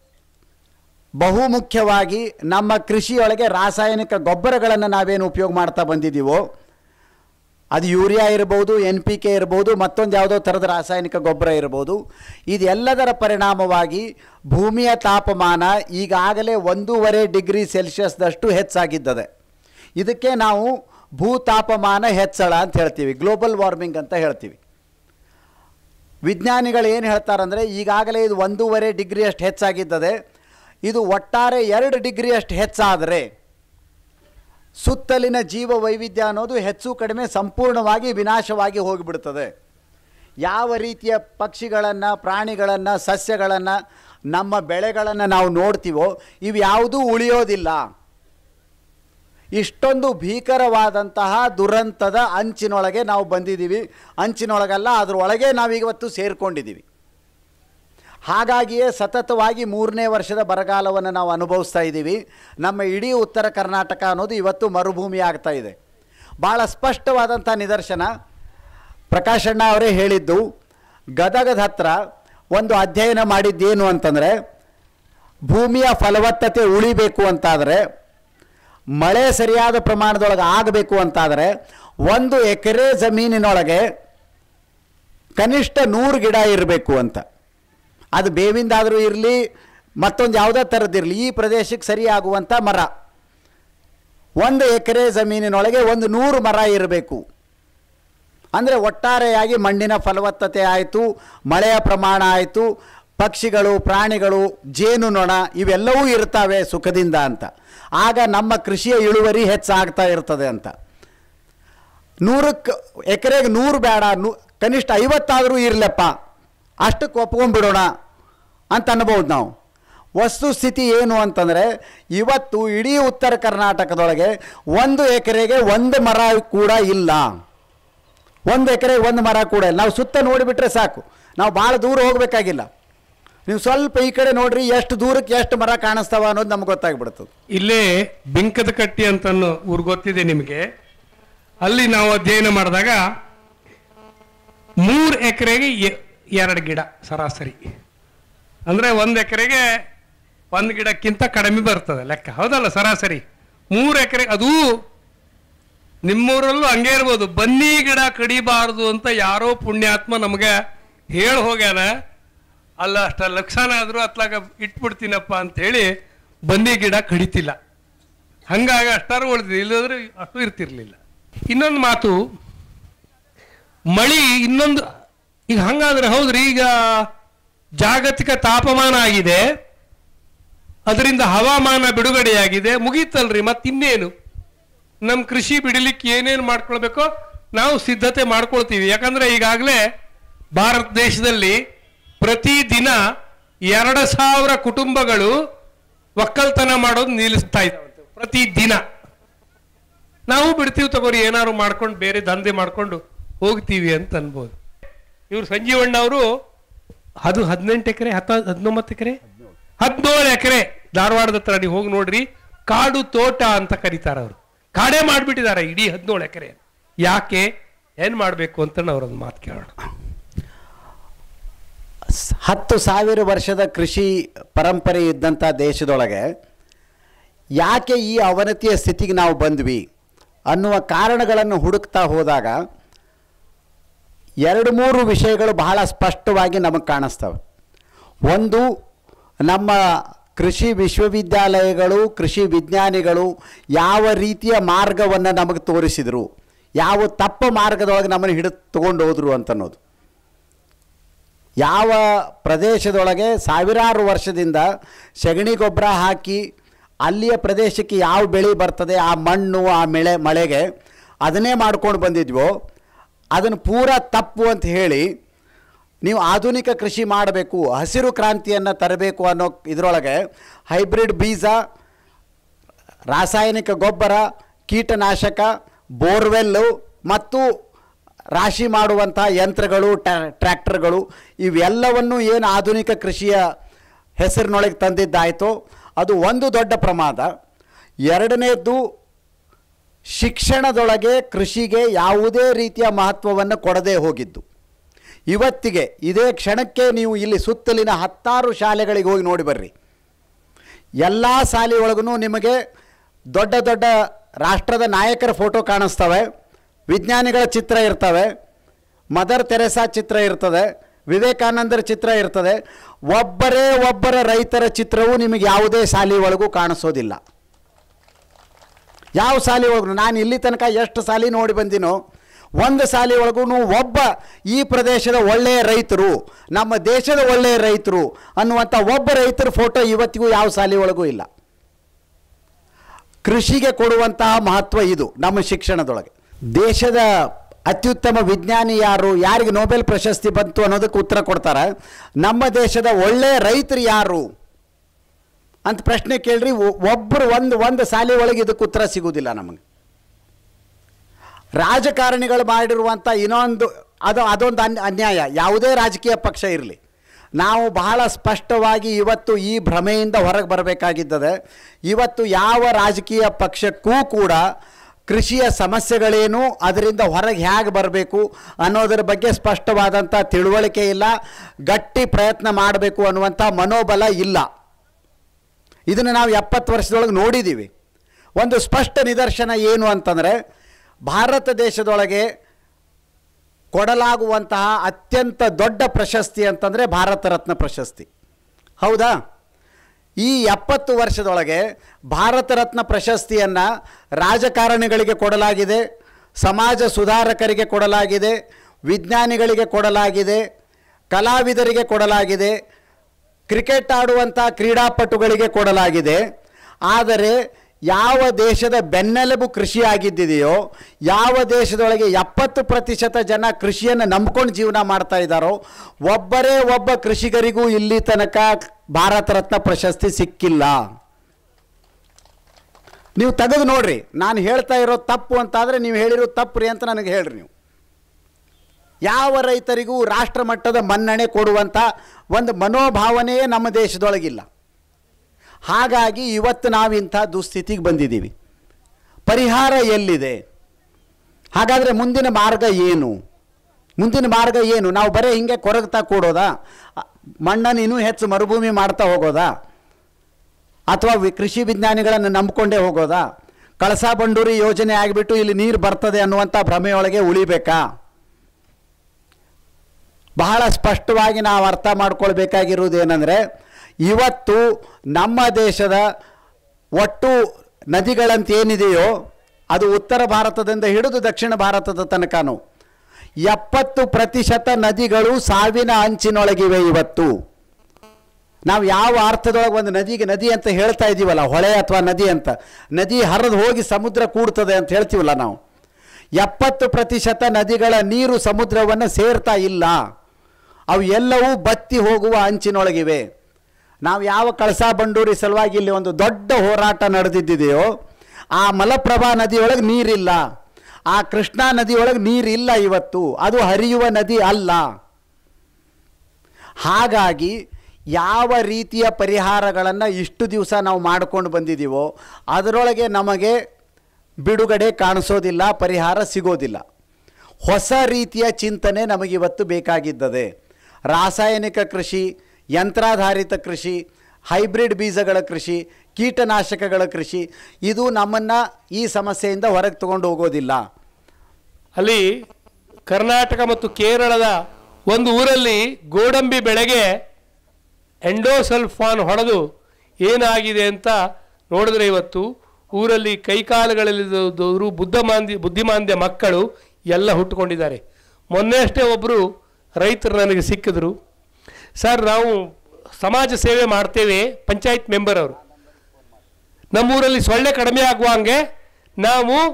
ಬಹುಮುಖ್ಯವಾಗಿ ನಮ್ಮ ಕೃಷಿಯೊಳಗೆ ರಾಸಾಯನಿಕ ಗೊಬ್ಬರಗಳನ್ನು ನಾವೇನು ಉಪಯೋಗ ಮಾಡ್ತಾ ಬಂದಿದ್ದೀವೋ ಅದು ಯೂರಿಯಾ ಇರ್ಬೋದು ಎನ್ ಪಿ ಕೆ ಇರ್ಬೋದು ಮತ್ತೊಂದು ಯಾವುದೋ ಥರದ ರಾಸಾಯನಿಕ ಗೊಬ್ಬರ ಇರ್ಬೋದು ಇದೆಲ್ಲದರ ಪರಿಣಾಮವಾಗಿ ಭೂಮಿಯ ತಾಪಮಾನ ಈಗಾಗಲೇ ಒಂದೂವರೆ ಡಿಗ್ರಿ ಸೆಲ್ಸಿಯಸ್ದಷ್ಟು ಹೆಚ್ಚಾಗಿದ್ದದೆ ಇದಕ್ಕೆ ನಾವು ಭೂ ತಾಪಮಾನ ಹೆಚ್ಚಳ ಅಂತ ಹೇಳ್ತೀವಿ ಗ್ಲೋಬಲ್ ವಾರ್ಮಿಂಗ್ ಅಂತ ಹೇಳ್ತೀವಿ ವಿಜ್ಞಾನಿಗಳು ಏನು ಹೇಳ್ತಾರಂದರೆ ಈಗಾಗಲೇ ಇದು ಒಂದೂವರೆ ಡಿಗ್ರಿ ಅಷ್ಟು ಹೆಚ್ಚಾಗಿದ್ದದೆ ಇದು ಒಟ್ಟಾರೆ ಎರಡು ಡಿಗ್ರಿ ಅಷ್ಟು ಹೆಚ್ಚಾದರೆ ಸುತ್ತಲಿನ ಜೀವ ವೈವಿಧ್ಯ ಅನ್ನೋದು ಹೆಚ್ಚು ಕಡಿಮೆ ಸಂಪೂರ್ಣವಾಗಿ ವಿನಾಶವಾಗಿ ಹೋಗಿಬಿಡ್ತದೆ ಯಾವ ರೀತಿಯ ಪಕ್ಷಿಗಳನ್ನು ಪ್ರಾಣಿಗಳನ್ನು ಸಸ್ಯಗಳನ್ನು ನಮ್ಮ ಬೆಳೆಗಳನ್ನು ನಾವು ನೋಡ್ತೀವೋ ಇವು ಯಾವುದೂ ಉಳಿಯೋದಿಲ್ಲ ಇಷ್ಟೊಂದು ಭೀಕರವಾದಂತಹ ದುರಂತದ ಅಂಚಿನೊಳಗೆ ನಾವು ಬಂದಿದ್ದೀವಿ ಅಂಚಿನೊಳಗಲ್ಲ ಅದರೊಳಗೆ ನಾವೀವತ್ತು ಸೇರಿಕೊಂಡಿದ್ದೀವಿ ಹಾಗಾಗಿಯೇ ಸತತವಾಗಿ ಮೂರನೇ ವರ್ಷದ ಬರಗಾಲವನ್ನು ನಾವು ಅನುಭವಿಸ್ತಾ ಇದ್ದೀವಿ ನಮ್ಮ ಇಡೀ ಉತ್ತರ ಕರ್ನಾಟಕ ಅನ್ನೋದು ಇವತ್ತು ಮರುಭೂಮಿ ಆಗ್ತಾ ಇದೆ ಭಾಳ ಸ್ಪಷ್ಟವಾದಂಥ ನಿದರ್ಶನ ಪ್ರಕಾಶಣ್ಣ ಅವರೇ ಹೇಳಿದ್ದು ಗದಗದ ಹತ್ರ ಒಂದು ಅಧ್ಯಯನ ಮಾಡಿದ್ದೇನು ಅಂತಂದರೆ ಭೂಮಿಯ ಫಲವತ್ತತೆ ಉಳಿಬೇಕು ಅಂತಾದರೆ ಮಳೆ ಸರಿಯಾದ ಪ್ರಮಾಣದೊಳಗೆ ಆಗಬೇಕು ಅಂತಾದರೆ ಒಂದು ಎಕರೆ ಜಮೀನಿನೊಳಗೆ ಕನಿಷ್ಠ ನೂರು ಗಿಡ ಇರಬೇಕು ಅಂತ ಅದು ಬೇವಿಂದಾದರೂ ಇರಲಿ ಮತ್ತೊಂದು ಯಾವುದೇ ಥರದ್ದಿರಲಿ ಈ ಪ್ರದೇಶಕ್ಕೆ ಸರಿಯಾಗುವಂಥ ಮರ ಒಂದು ಎಕರೆ ಜಮೀನಿನೊಳಗೆ ಒಂದು ನೂರು ಮರ ಇರಬೇಕು ಅಂದರೆ ಒಟ್ಟಾರೆಯಾಗಿ ಮಣ್ಣಿನ ಫಲವತ್ತತೆ ಆಯಿತು ಮಳೆಯ ಪ್ರಮಾಣ ಆಯಿತು ಪಕ್ಷಿಗಳು ಪ್ರಾಣಿಗಳು ಜೇನುನೊಣ ಇವೆಲ್ಲವೂ ಇರ್ತವೆ ಸುಖದಿಂದ ಅಂತ ಆಗ ನಮ್ಮ ಕೃಷಿಯ ಇಳುವರಿ ಹೆಚ್ಚಾಗ್ತಾ ಇರ್ತದೆ ಅಂತ ನೂರಕ್ಕೆ ಎಕರೆಗೆ ನೂರು ಬೇಡ ನೂ ಕನಿಷ್ಠ ಐವತ್ತಾದರೂ ಇರಲಪ್ಪ ಅಷ್ಟಕ್ಕೆ ಒಪ್ಕೊಂಡ್ಬಿಡೋಣ ಅಂತ ಅನ್ಬೋದು ನಾವು ವಸ್ತುಸ್ಥಿತಿ ಏನು ಅಂತಂದರೆ ಇವತ್ತು ಇಡೀ ಉತ್ತರ ಕರ್ನಾಟಕದೊಳಗೆ ಒಂದು ಎಕರೆಗೆ ಒಂದು ಮರ ಕೂಡ ಇಲ್ಲ ಒಂದು ಎಕರೆಗೆ ಒಂದು ಮರ ಕೂಡ ಇಲ್ಲ ನಾವು ಸುತ್ತ ನೋಡಿಬಿಟ್ರೆ ಸಾಕು ನಾವು ಭಾಳ ದೂರ ಹೋಗಬೇಕಾಗಿಲ್ಲ ನೀವು ಸ್ವಲ್ಪ ಈ ಕಡೆ ನೋಡ್ರಿ ಎಷ್ಟು ದೂರಕ್ಕೆ ಎಷ್ಟು ಮರ ಕಾಣಿಸ್ತಾವ ಅನ್ನೋದು ನಮ್ಗೆ ಗೊತ್ತಾಗ್ಬಿಡ್ತದೆ ಇಲ್ಲೇ ಬಿಂಕದ ಕಟ್ಟಿ ಅಂತ ಊರು ಗೊತ್ತಿದೆ ನಿಮಗೆ ಅಲ್ಲಿ ನಾವು ಅಧ್ಯಯನ ಮಾಡಿದಾಗ ಮೂರು ಎಕರೆಗೆ ಎರಡು ಗಿಡ ಸರಾಸರಿ ಅಂದ್ರೆ ಒಂದು ಎಕರೆಗೆ ಒಂದು ಗಿಡಕ್ಕಿಂತ ಕಡಿಮೆ ಬರ್ತದೆ ಲೆಕ್ಕ ಹೌದಲ್ಲ ಸರಾಸರಿ ಮೂರು ಎಕರೆ ಅದು ನಿಮ್ಮೂರಲ್ಲೂ ಹಂಗೆ ಇರ್ಬೋದು ಬನ್ನಿ ಗಿಡ ಕಡಿಬಾರದು ಅಂತ ಯಾರೋ ಪುಣ್ಯಾತ್ಮ ನಮಗೆ ಹೇಳಿ ಹೋಗ್ಯಾನ ಅಲ್ಲ ಅಷ್ಟ ಲಕ್ಷಣ ಆದರೂ ಅತ್ಲಾಗ ಇಟ್ಬಿಡ್ತೀನಪ್ಪ ಅಂತ ಹೇಳಿ ಬನ್ನಿ ಗಿಡ ಕಡಿತಿಲ್ಲ ಹಂಗಾಗಿ ಅಷ್ಟಾರು ಉಳಿದಿದೆ ಇಲ್ಲದ್ರೆ ಅಷ್ಟು ಇರ್ತಿರ್ಲಿಲ್ಲ ಇನ್ನೊಂದು ಮಾತು ಮಳಿ ಇನ್ನೊಂದು ಈಗ ಹಂಗಾದ್ರೆ ಹೌದ್ರಿ ಈಗ ಜಾಗತಿಕ ತಾಪಮಾನ ಆಗಿದೆ ಅದರಿಂದ ಹವಾಮಾನ ಬಿಡುಗಡೆಯಾಗಿದೆ ಮುಗೀತಲ್ರಿ ಮತ್ತಿನ್ನೇನು ನಮ್ಮ ಕೃಷಿ ಬಿಡಲಿಕ್ಕೆ ಏನೇನು ಮಾಡ್ಕೊಳ್ಬೇಕೋ ನಾವು ಸಿದ್ಧತೆ ಮಾಡ್ಕೊಳ್ತೀವಿ ಯಾಕಂದ್ರೆ ಈಗಾಗಲೇ ಭಾರತ ದೇಶದಲ್ಲಿ ಪ್ರತಿದಿನ ಎರಡು ಸಾವಿರ ಕುಟುಂಬಗಳು ಒಕ್ಕಲ್ತನ ಮಾಡೋದು ನಿಲ್ಲಿಸ್ತಾ ಇದ್ದಾವಂತೆ ಪ್ರತಿದಿನ ನಾವು ಬಿಡ್ತೀವಿ ತಗೋರಿ ಏನಾದ್ರು ಮಾಡ್ಕೊಂಡು ಬೇರೆ ದಂಧೆ ಮಾಡ್ಕೊಂಡು ಹೋಗ್ತೀವಿ ಅಂತ ಅನ್ಬೋದು ಇವ್ರು ಸಂಜೀವಣ್ಣ ಅವರು ಅದು ಹದಿನೆಂಟು ಎಕರೆ ಹತ್ತ ಹದಿನೊಂಬತ್ತು ಎಕರೆ ಹದಿನೇಳು ಎಕರೆ ಧಾರವಾಡದ ಹತ್ರ ನೀವು ಹೋಗಿ ನೋಡ್ರಿ ಕಾಡು ತೋಟ ಅಂತ ಕರೀತಾರೆ ಅವರು ಕಾಡೇ ಮಾಡಿಬಿಟ್ಟಿದ್ದಾರೆ ಇಡೀ ಹದಿನೇಳು ಎಕರೆ ಯಾಕೆ ಏನ್ ಮಾಡಬೇಕು ಅಂತ ಅವ್ರೊಂದು ಮಾತು ಕೇಳೋಣ ಸ್- ಹತ್ತು ಸಾವಿರ ವರ್ಷದ ಕೃಷಿ ಪರಂಪರೆ ಇದ್ದಂಥ ದೇಶದೊಳಗೆ ಯಾಕೆ ಈ ಅವನತಿಯ ಸ್ಥಿತಿಗೆ ನಾವು ಬಂದ್ವಿ ಅನ್ನುವ ಕಾರಣಗಳನ್ನು ಹುಡುಕ್ತಾ ಹೋದಾಗ ಎರಡು ಮೂರು ವಿಷಯಗಳು ಬಹಳ ಸ್ಪಷ್ಟವಾಗಿ ನಮಗೆ ಕಾಣಿಸ್ತವೆ ಒಂದು ನಮ್ಮ ಕೃಷಿ ವಿಶ್ವವಿದ್ಯಾಲಯಗಳು ಕೃಷಿ ವಿಜ್ಞಾನಿಗಳು ಯಾವ ರೀತಿಯ ಮಾರ್ಗವನ್ನು ನಮಗೆ ತೋರಿಸಿದರು ಯಾವ ತಪ್ಪ ಮಾರ್ಗದೊಳಗೆ ನಮ್ಮನ್ನು ಹಿಡಿದು ತಗೊಂಡು ಹೋದರು ಅಂತನ್ನೋದು ಯಾವ ಪ್ರದೇಶದೊಳಗೆ ಸಾವಿರಾರು ವರ್ಷದಿಂದ ಸಗಣಿ ಗೊಬ್ಬರ ಹಾಕಿ ಅಲ್ಲಿಯ ಪ್ರದೇಶಕ್ಕೆ ಯಾವ ಬೆಳೆ ಬರ್ತದೆ ಆ ಮಣ್ಣು ಆ ಮಳೆ ಮಳೆಗೆ ಅದನ್ನೇ ಮಾಡ್ಕೊಂಡು ಬಂದಿದ್ವೋ ಅದನ್ನು ಪೂರ ತಪ್ಪು ಅಂತ ಹೇಳಿ ನೀವು ಆಧುನಿಕ ಕೃಷಿ ಮಾಡಬೇಕು ಹಸಿರು ಕ್ರಾಂತಿಯನ್ನು ತರಬೇಕು ಅನ್ನೋ ಇದರೊಳಗೆ ಹೈಬ್ರಿಡ್ ಬೀಜ ರಾಸಾಯನಿಕ ಗೊಬ್ಬರ ಕೀಟನಾಶಕ ಬೋರ್ವೆಲ್ಲು ಮತ್ತು ರಾಶಿ ಮಾಡುವಂಥ ಯಂತ್ರಗಳು ಟ್ರ್ಯಾಕ್ಟರ್ಗಳು ಇವೆಲ್ಲವನ್ನು ಏನು ಆಧುನಿಕ ಕೃಷಿಯ ಹೆಸರಿನೊಳಗೆ ತಂದಿದ್ದಾಯಿತೋ ಅದು ಒಂದು ದೊಡ್ಡ ಪ್ರಮಾದ ಎರಡನೇದ್ದು ಶಿಕ್ಷಣದೊಳಗೆ ಕೃಷಿಗೆ ಯಾವುದೇ ರೀತಿಯ ಮಹತ್ವವನ್ನು ಕೊಡದೇ ಹೋಗಿದ್ದು ಇವತ್ತಿಗೆ ಇದೇ ಕ್ಷಣಕ್ಕೆ ನೀವು ಇಲ್ಲಿ ಸುತ್ತಲಿನ ಹತ್ತಾರು ಶಾಲೆಗಳಿಗೆ ಹೋಗಿ ನೋಡಿ ಬರ್ರಿ ಎಲ್ಲ ಶಾಲೆಯೊಳಗೂ ನಿಮಗೆ ದೊಡ್ಡ ದೊಡ್ಡ ರಾಷ್ಟ್ರದ ನಾಯಕರ ಫೋಟೋ ಕಾಣಿಸ್ತವೆ ವಿಜ್ಞಾನಿಗಳ ಚಿತ್ರ ಇರ್ತವೆ ಮದರ್ ತೆರೆಸಾ ಚಿತ್ರ ಇರ್ತದೆ ವಿವೇಕಾನಂದರ ಚಿತ್ರ ಇರ್ತದೆ ಒಬ್ಬರೇ ಒಬ್ಬರ ರೈತರ ಚಿತ್ರವು ನಿಮಗೆ ಯಾವುದೇ ಶಾಲೆ ಒಳಗೂ ಕಾಣಿಸೋದಿಲ್ಲ ಯಾವ ಶಾಲೆ ಒಳಗೂ ನಾನು ಇಲ್ಲಿ ತನಕ ಎಷ್ಟು ಶಾಲೆ ನೋಡಿ ಬಂದಿನೋ ಒಂದು ಶಾಲೆ ಒಳಗೂ ಒಬ್ಬ ಈ ಪ್ರದೇಶದ ಒಳ್ಳೆಯ ರೈತರು ನಮ್ಮ ದೇಶದ ಒಳ್ಳೆಯ ರೈತರು ಅನ್ನುವಂಥ ಒಬ್ಬ ರೈತರ ಫೋಟೋ ಇವತ್ತಿಗೂ ಯಾವ ಶಾಲೆ ಒಳಗೂ ಇಲ್ಲ ಕೃಷಿಗೆ ಕೊಡುವಂತಹ ಮಹತ್ವ ಇದು ನಮ್ಮ ಶಿಕ್ಷಣದೊಳಗೆ ದೇಶದ ಅತ್ಯುತ್ತಮ ವಿಜ್ಞಾನಿ ಯಾರು ಯಾರಿಗೆ ನೊಬೆಲ್ ಪ್ರಶಸ್ತಿ ಬಂತು ಅನ್ನೋದಕ್ಕೆ ಉತ್ತರ ಕೊಡ್ತಾರೆ ನಮ್ಮ ದೇಶದ ಒಳ್ಳೆಯ ರೈತರು ಯಾರು ಅಂತ ಪ್ರಶ್ನೆ ಕೇಳ್ರಿ ಒ- ಒಬ್ಬರು ಒಂದು ಒಂದು ಶಾಲೆ ಒಳಗೆ ಇದಕ್ಕೆ ಉತ್ತರ ಸಿಗುವುದಿಲ್ಲ ನಮಗೆ ರಾಜಕಾರಣಿಗಳು ಮಾಡಿರುವಂಥ ಇನ್ನೊಂದು ಅದು ಅದೊಂದು ಅನ್ ಅನ್ಯಾಯ ಯಾವುದೇ ರಾಜಕೀಯ ಪಕ್ಷ ಇರಲಿ ನಾವು ಬಹಳ ಸ್ಪಷ್ಟವಾಗಿ ಇವತ್ತು ಈ ಭ್ರಮೆಯಿಂದ ಹೊರಗೆ ಬರಬೇಕಾಗಿದ್ದದೆ ಇವತ್ತು ಯಾವ ರಾಜಕೀಯ ಪಕ್ಷಕ್ಕೂ ಕೂಡ ಕೃಷಿಯ ಸಮಸ್ಯೆಗಳೇನು ಅದರಿಂದ ಹೊರಗೆ ಹೇಗೆ ಬರಬೇಕು ಅನ್ನೋದರ ಬಗ್ಗೆ ಸ್ಪಷ್ಟವಾದಂಥ ತಿಳುವಳಿಕೆ ಇಲ್ಲ ಗಟ್ಟಿ ಪ್ರಯತ್ನ ಮಾಡಬೇಕು ಅನ್ನುವಂಥ ಮನೋಬಲ ಇಲ್ಲ ಇದನ್ನು ನಾವು ಎಪ್ಪತ್ತು ವರ್ಷದೊಳಗೆ ನೋಡಿದ್ದೀವಿ ಒಂದು ಸ್ಪಷ್ಟ ನಿದರ್ಶನ ಏನು ಅಂತಂದರೆ ಭಾರತ ದೇಶದೊಳಗೆ ಕೊಡಲಾಗುವಂತಹ ಅತ್ಯಂತ ದೊಡ್ಡ ಪ್ರಶಸ್ತಿ ಅಂತಂದರೆ ಭಾರತ ರತ್ನ ಪ್ರಶಸ್ತಿ ಹೌದಾ ಈ ಎಪ್ಪತ್ತು ವರ್ಷದೊಳಗೆ ಭಾರತ ರತ್ನ ಪ್ರಶಸ್ತಿಯನ್ನು ರಾಜಕಾರಣಿಗಳಿಗೆ ಕೊಡಲಾಗಿದೆ ಸಮಾಜ ಸುಧಾರಕರಿಗೆ ಕೊಡಲಾಗಿದೆ ವಿಜ್ಞಾನಿಗಳಿಗೆ ಕೊಡಲಾಗಿದೆ ಕಲಾವಿದರಿಗೆ ಕೊಡಲಾಗಿದೆ ಕ್ರಿಕೆಟ್ ಆಡುವಂಥ ಕ್ರೀಡಾಪಟುಗಳಿಗೆ ಕೊಡಲಾಗಿದೆ ಆದರೆ ಯಾವ ದೇಶದ ಬೆನ್ನೆಲುಬು ಕೃಷಿ ಆಗಿದ್ದಿದೆಯೋ ಯಾವ ದೇಶದೊಳಗೆ ಎಪ್ಪತ್ತು ಪ್ರತಿಶತ ಜನ ಕೃಷಿಯನ್ನು ನಂಬ್ಕೊಂಡು ಜೀವನ ಮಾಡ್ತಾ ಇದ್ದಾರೋ ಒಬ್ಬರೇ ಒಬ್ಬ ಕೃಷಿಗರಿಗೂ ಇಲ್ಲಿ ತನಕ ಭಾರತ ರತ್ನ ಪ್ರಶಸ್ತಿ ಸಿಕ್ಕಿಲ್ಲ ನೀವು ತೆಗೆದು ನೋಡ್ರಿ ನಾನು ಹೇಳ್ತಾ ಇರೋ ತಪ್ಪು ಅಂತಾದರೆ ನೀವು ಹೇಳಿರೋ ತಪ್ಪು ರೀ ಅಂತ ನನಗೆ ಹೇಳ್ರಿ ನೀವು ಯಾವ ರೈತರಿಗೂ ರಾಷ್ಟ್ರ ಮಟ್ಟದ ಮನ್ನಣೆ ಕೊಡುವಂಥ ಒಂದು ಮನೋಭಾವನೆಯೇ ನಮ್ಮ ದೇಶದೊಳಗಿಲ್ಲ ಹಾಗಾಗಿ ಇವತ್ತು ನಾವು ಇಂಥ ದುಸ್ಥಿತಿಗೆ ಬಂದಿದ್ದೀವಿ ಪರಿಹಾರ ಎಲ್ಲಿದೆ ಹಾಗಾದರೆ ಮುಂದಿನ ಮಾರ್ಗ ಏನು ಮುಂದಿನ ಮಾರ್ಗ ಏನು ನಾವು ಬರೀ ಹಿಂಗೆ ಕೊರಗ್ತಾ ಕೂಡೋದಾ ಅ- ಮಣ್ಣನ್ನು ಇನ್ನೂ ಹೆಚ್ಚು ಮರುಭೂಮಿ ಮಾಡ್ತಾ ಹೋಗೋದಾ ಅಥವಾ ವಿ- ಕೃಷಿ ವಿಜ್ಞಾನಿಗಳನ್ನು ನಂಬ್ಕೊಂಡೇ ಹೋಗೋದಾ ಕಳಸಾ ಬಂಡೂರಿ ಯೋಜನೆ ಆಗಿಬಿಟ್ಟು ಇಲ್ಲಿ ನೀರು ಬರ್ತದೆ ಅನ್ನುವಂಥ ಭ್ರಮೆಯೊಳಗೆ ಉಳಿಬೇಕಾ ಬಹಳ ಸ್ಪಷ್ಟವಾಗಿ ನಾವು ಅರ್ಥ ಮಾಡ್ಕೊಳ್ಬೇಕಾಗಿರುವುದು ಏನಂದರೆ ಇವತ್ತು ನಮ್ಮ ದೇಶದ ಒಟ್ಟು ನದಿಗಳಂತ ಏನಿದೆಯೋ ಅದು ಉತ್ತರ ಭಾರತದಿಂದ ಹಿಡಿದು ದಕ್ಷಿಣ ಭಾರತದ ತನಕನೂ ಎಪ್ಪತ್ತು ಪ್ರತಿಶತ ನದಿಗಳು ಸಾವಿನ ಅಂಚಿನೊಳಗಿವೆ ಇವತ್ತು ನಾವು ಯಾವ ಅರ್ಥದೊಳಗೆ ಒಂದು ನದಿಗೆ ನದಿ ಅಂತ ಹೇಳ್ತಾ ಇದ್ದೀವಲ್ಲ ಹೊಳೆ ಅಥವಾ ನದಿ ಅಂತ ನದಿ ಹರಿದು ಹೋಗಿ ಸಮುದ್ರ ಕೂಡ್ತದೆ ಅಂತ ಹೇಳ್ತೀವಲ್ಲ ನಾವು ಎಪ್ಪತ್ತು ಪ್ರತಿಶತ ನದಿಗಳ ನೀರು ಸಮುದ್ರವನ್ನು ಸೇರ್ತಾ ಇಲ್ಲ ಅವು ಎಲ್ಲವೂ ಬತ್ತಿ ಹೋಗುವ ಅಂಚಿನೊಳಗಿವೆ ನಾವು ಯಾವ ಕಳಸಾ ಬಂಡೂರಿ ಸಲುವಾಗಿ ಇಲ್ಲಿ ಒಂದು ದೊಡ್ಡ ಹೋರಾಟ ನಡೆದಿದ್ದಿದೆಯೋ ಆ ಮಲಪ್ರಭಾ ನದಿಯೊಳಗೆ ನೀರಿಲ್ಲ ಆ ಕೃಷ್ಣಾ ನದಿಯೊಳಗೆ ನೀರಿಲ್ಲ ಇವತ್ತು ಅದು ಹರಿಯುವ ನದಿ ಅಲ್ಲ ಹಾಗಾಗಿ ಯಾವ ರೀತಿಯ ಪರಿಹಾರಗಳನ್ನು ಇಷ್ಟು ದಿವಸ ನಾವು ಮಾಡ್ಕೊಂಡು ಬಂದಿದ್ದೀವೋ ಅದರೊಳಗೆ ನಮಗೆ ಬಿಡುಗಡೆ ಕಾಣಿಸೋದಿಲ್ಲ ಪರಿಹಾರ ಸಿಗೋದಿಲ್ಲ ಹೊಸ ರೀತಿಯ ಚಿಂತನೆ ನಮಗಿವತ್ತು ಬೇಕಾಗಿದ್ದದೆ ರಾಸಾಯನಿಕ ಕೃಷಿ ಯಂತ್ರಾಧಾರಿತ ಕೃಷಿ ಹೈಬ್ರಿಡ್ ಬೀಜಗಳ ಕೃಷಿ ಕೀಟನಾಶಕಗಳ ಕೃಷಿ ಇದು ನಮ್ಮನ್ನು ಈ ಸಮಸ್ಯೆಯಿಂದ ಹೊರಗೆ ತಗೊಂಡು ಹೋಗೋದಿಲ್ಲ ಅಲ್ಲಿ ಕರ್ನಾಟಕ ಮತ್ತು ಕೇರಳದ ಒಂದು ಊರಲ್ಲಿ ಗೋಡಂಬಿ ಬೆಳೆಗೆ ಎಂಡೋಸಲ್ಫಾನ್ ಹೊಡೆದು ಏನಾಗಿದೆ ಅಂತ ನೋಡಿದ್ರೆ ಇವತ್ತು ಊರಲ್ಲಿ ಕೈಕಾಲುಗಳಲ್ಲಿದ್ದವರು ಬುದ್ಧಮಾಂದ್ಯ ಬುದ್ಧಿಮಾಂದ್ಯ ಮಕ್ಕಳು ಎಲ್ಲ ಹುಟ್ಟುಕೊಂಡಿದ್ದಾರೆ ಮೊನ್ನೆ ಅಷ್ಟೇ ಒಬ್ಬರು ರೈತರು ನನಗೆ ಸಿಕ್ಕಿದ್ರು ಸರ್ ನಾವು ಸಮಾಜ ಸೇವೆ ಮಾಡ್ತೇವೆ ಪಂಚಾಯತ್ ಮೆಂಬರ್ ಅವರು ನಮ್ಮೂರಲ್ಲಿ ಸೊಳ್ಳೆ ಕಡಿಮೆ ಆಗುವಂಗೆ ನಾವು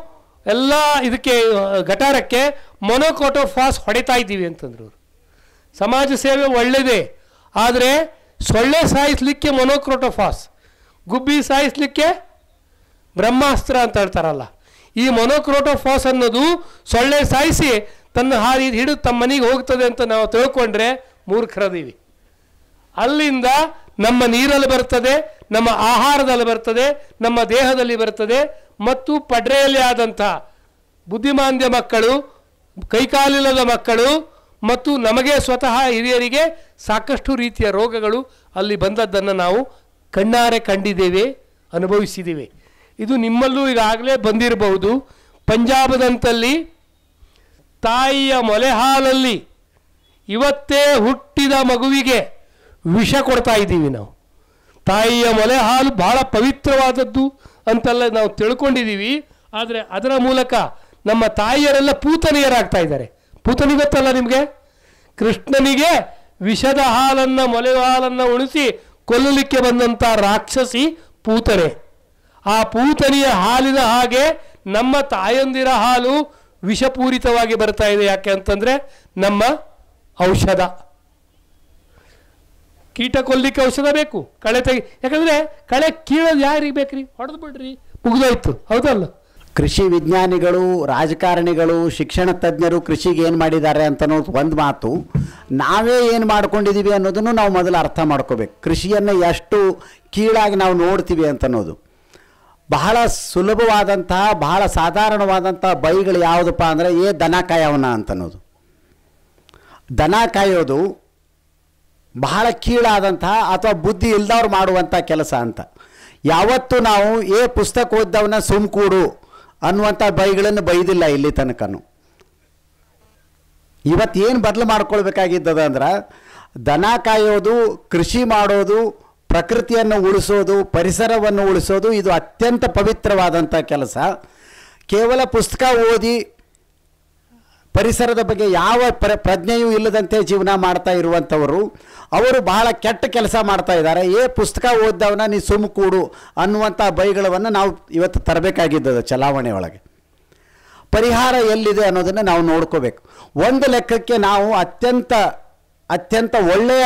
ಎಲ್ಲ ಇದಕ್ಕೆ ಆ, ಗಟಾರಕ್ಕೆ ಮೊನೋಕೋಟೋಫಾಸ್ ಹೊಡಿತಾ ಇದ್ದೀವಿ ಅಂತಂದ್ರು ಅವರು ಸಮಾಜ ಸೇವೆ ಒಳ್ಳೆಯದೇ ಆದರೆ ಸೊಳ್ಳೆ ಸಾಯಿಸಲಿಕ್ಕೆ ಮೊನೋಕ್ರೋಟೋಫಾಸ್ ಗುಬ್ಬಿ ಸಾಯಿಸಲಿಕ್ಕೆ ಬ್ರಹ್ಮಾಸ್ತ್ರ ಅಂತ ಹೇಳ್ತಾರಲ್ಲ ಈ ಮೊನೋಕ್ರೋಟೋಫಾಸ್ ಅನ್ನೋದು ಸೊಳ್ಳೆ ಸಾಯಿಸಿ ತನ್ನ ಹಾರಿ ಹಿಡಿದು ತಮ್ಮ ಮನೆಗೆ ಹೋಗ್ತದೆ ಅಂತ ನಾವು ತಿಳ್ಕೊಂಡ್ರೆ ಮೂರ್ಖರದೀವಿ ಅಲ್ಲಿಂದ ನಮ್ಮ ನೀರಲ್ಲಿ ಬರ್ತದೆ ನಮ್ಮ ಆಹಾರದಲ್ಲಿ ಬರ್ತದೆ ನಮ್ಮ ದೇಹದಲ್ಲಿ ಬರ್ತದೆ ಮತ್ತು ಪಡ್ರೆಯಲ್ಲಿ ಆದಂಥ ಬುದ್ಧಿಮಾಂದ್ಯ ಮಕ್ಕಳು ಕೈಕಾಲಿಲ್ಲದ ಮಕ್ಕಳು ಮತ್ತು ನಮಗೆ ಸ್ವತಃ ಹಿರಿಯರಿಗೆ ಸಾಕಷ್ಟು ರೀತಿಯ ರೋಗಗಳು ಅಲ್ಲಿ ಬಂದದ್ದನ್ನು ನಾವು ಕಣ್ಣಾರೆ ಕಂಡಿದ್ದೇವೆ ಅನುಭವಿಸಿದ್ದೇವೆ ಇದು ನಿಮ್ಮಲ್ಲೂ ಈಗಾಗಲೇ ಬಂದಿರಬಹುದು ಪಂಜಾಬದಂತಲ್ಲಿ ತಾಯಿಯ ಮೊಲೆ ಹಾಲಲ್ಲಿ ಇವತ್ತೇ ಹುಟ್ಟಿದ ಮಗುವಿಗೆ ವಿಷ ಕೊಡ್ತಾ ಇದ್ದೀವಿ ನಾವು ತಾಯಿಯ ಮೊಲೆ ಹಾಲು ಬಹಳ ಪವಿತ್ರವಾದದ್ದು ಅಂತೆಲ್ಲ ನಾವು ತಿಳ್ಕೊಂಡಿದ್ದೀವಿ ಆದರೆ ಅದರ ಮೂಲಕ ನಮ್ಮ ತಾಯಿಯರೆಲ್ಲ ಪೂತನಿಯರಾಗ್ತಾ ಇದ್ದಾರೆ ಪೂತನಿ ಗೊತ್ತಲ್ಲ ನಿಮಗೆ ಕೃಷ್ಣನಿಗೆ ವಿಷದ ಹಾಲನ್ನು ಮೊಲೆ ಹಾಲನ್ನು ಉಳಿಸಿ ಕೊಲ್ಲಲಿಕ್ಕೆ ಬಂದಂಥ ರಾಕ್ಷಸಿ ಪೂತನೆ ಆ ಪೂತನಿಯ ಹಾಲಿನ ಹಾಗೆ ನಮ್ಮ ತಾಯಂದಿರ ಹಾಲು ವಿಷಪೂರಿತವಾಗಿ ಬರ್ತಾ ಇದೆ ಯಾಕೆ ಅಂತಂದ್ರೆ ನಮ್ಮ ಔಷಧ ಕೀಟ ಕೊಲ್ಲಿಕ್ಕೆ ಔಷಧ ಬೇಕು ಕಳೆ ತೆಗಿ ಯಾಕಂದ್ರೆ ಕಳೆ ಕೀಳೋದು ಯಾರಿಗೆ ಬೇಕ್ರಿ ಹೊಡೆದು ಬಿಡ್ರಿ ಮುಗ್ದೋಯ್ತು ಹೌದಲ್ಲ ಕೃಷಿ ವಿಜ್ಞಾನಿಗಳು ರಾಜಕಾರಣಿಗಳು ಶಿಕ್ಷಣ ತಜ್ಞರು ಕೃಷಿಗೆ ಏನು ಮಾಡಿದ್ದಾರೆ ಅಂತ ಅನ್ನೋದು ಒಂದು ಮಾತು ನಾವೇ ಏನು ಮಾಡ್ಕೊಂಡಿದ್ದೀವಿ ಅನ್ನೋದನ್ನು ನಾವು ಮೊದಲು ಅರ್ಥ ಮಾಡ್ಕೋಬೇಕು ಕೃಷಿಯನ್ನು ಎಷ್ಟು ಕೀಳಾಗಿ ನಾವು ನೋಡ್ತೀವಿ ಅಂತ ಅನ್ನೋದು ಬಹಳ ಸುಲಭವಾದಂತಹ ಬಹಳ ಸಾಧಾರಣವಾದಂಥ ಬೈಗಳು ಯಾವುದಪ್ಪ ಅಂದರೆ ಏ ದನ ಕಾಯವನ ಅಂತ ಅನ್ನೋದು ದನ ಕಾಯೋದು ಬಹಳ ಕೀಳಾದಂತಹ ಅಥವಾ ಬುದ್ಧಿ ಇಲ್ದವ್ರು ಮಾಡುವಂಥ ಕೆಲಸ ಅಂತ ಯಾವತ್ತೂ ನಾವು ಏ ಪುಸ್ತಕ ಓದ್ದವನ ಸುಮ್ಕೂಡು ಅನ್ನುವಂಥ ಬೈಗಳನ್ನು ಬೈದಿಲ್ಲ ಇಲ್ಲಿ ತನಕನು ಇವತ್ತು ಏನು ಬದಲು ಮಾಡ್ಕೊಳ್ಬೇಕಾಗಿದ್ದದ ಅಂದ್ರೆ ದನ ಕಾಯೋದು ಕೃಷಿ ಮಾಡೋದು ಪ್ರಕೃತಿಯನ್ನು ಉಳಿಸೋದು ಪರಿಸರವನ್ನು ಉಳಿಸೋದು ಇದು ಅತ್ಯಂತ ಪವಿತ್ರವಾದಂಥ ಕೆಲಸ ಕೇವಲ ಪುಸ್ತಕ ಓದಿ ಪರಿಸರದ ಬಗ್ಗೆ ಯಾವ ಪ್ರ ಪ್ರಜ್ಞೆಯೂ ಇಲ್ಲದಂತೆ ಜೀವನ ಮಾಡ್ತಾ ಇರುವಂಥವರು ಅವರು ಬಹಳ ಕೆಟ್ಟ ಕೆಲಸ ಮಾಡ್ತಾ ಇದ್ದಾರೆ ಏ ಪುಸ್ತಕ ಓದ್ದವನ ನೀ ಸುಮ್ ಕೂಡು ಅನ್ನುವಂಥ ಬೈಗಳವನ್ನು ನಾವು ಇವತ್ತು ತರಬೇಕಾಗಿದ್ದದ ಚಲಾವಣೆ ಒಳಗೆ ಪರಿಹಾರ ಎಲ್ಲಿದೆ ಅನ್ನೋದನ್ನು ನಾವು ನೋಡ್ಕೋಬೇಕು ಒಂದು ಲೆಕ್ಕಕ್ಕೆ ನಾವು ಅತ್ಯಂತ ಅತ್ಯಂತ ಒಳ್ಳೆಯ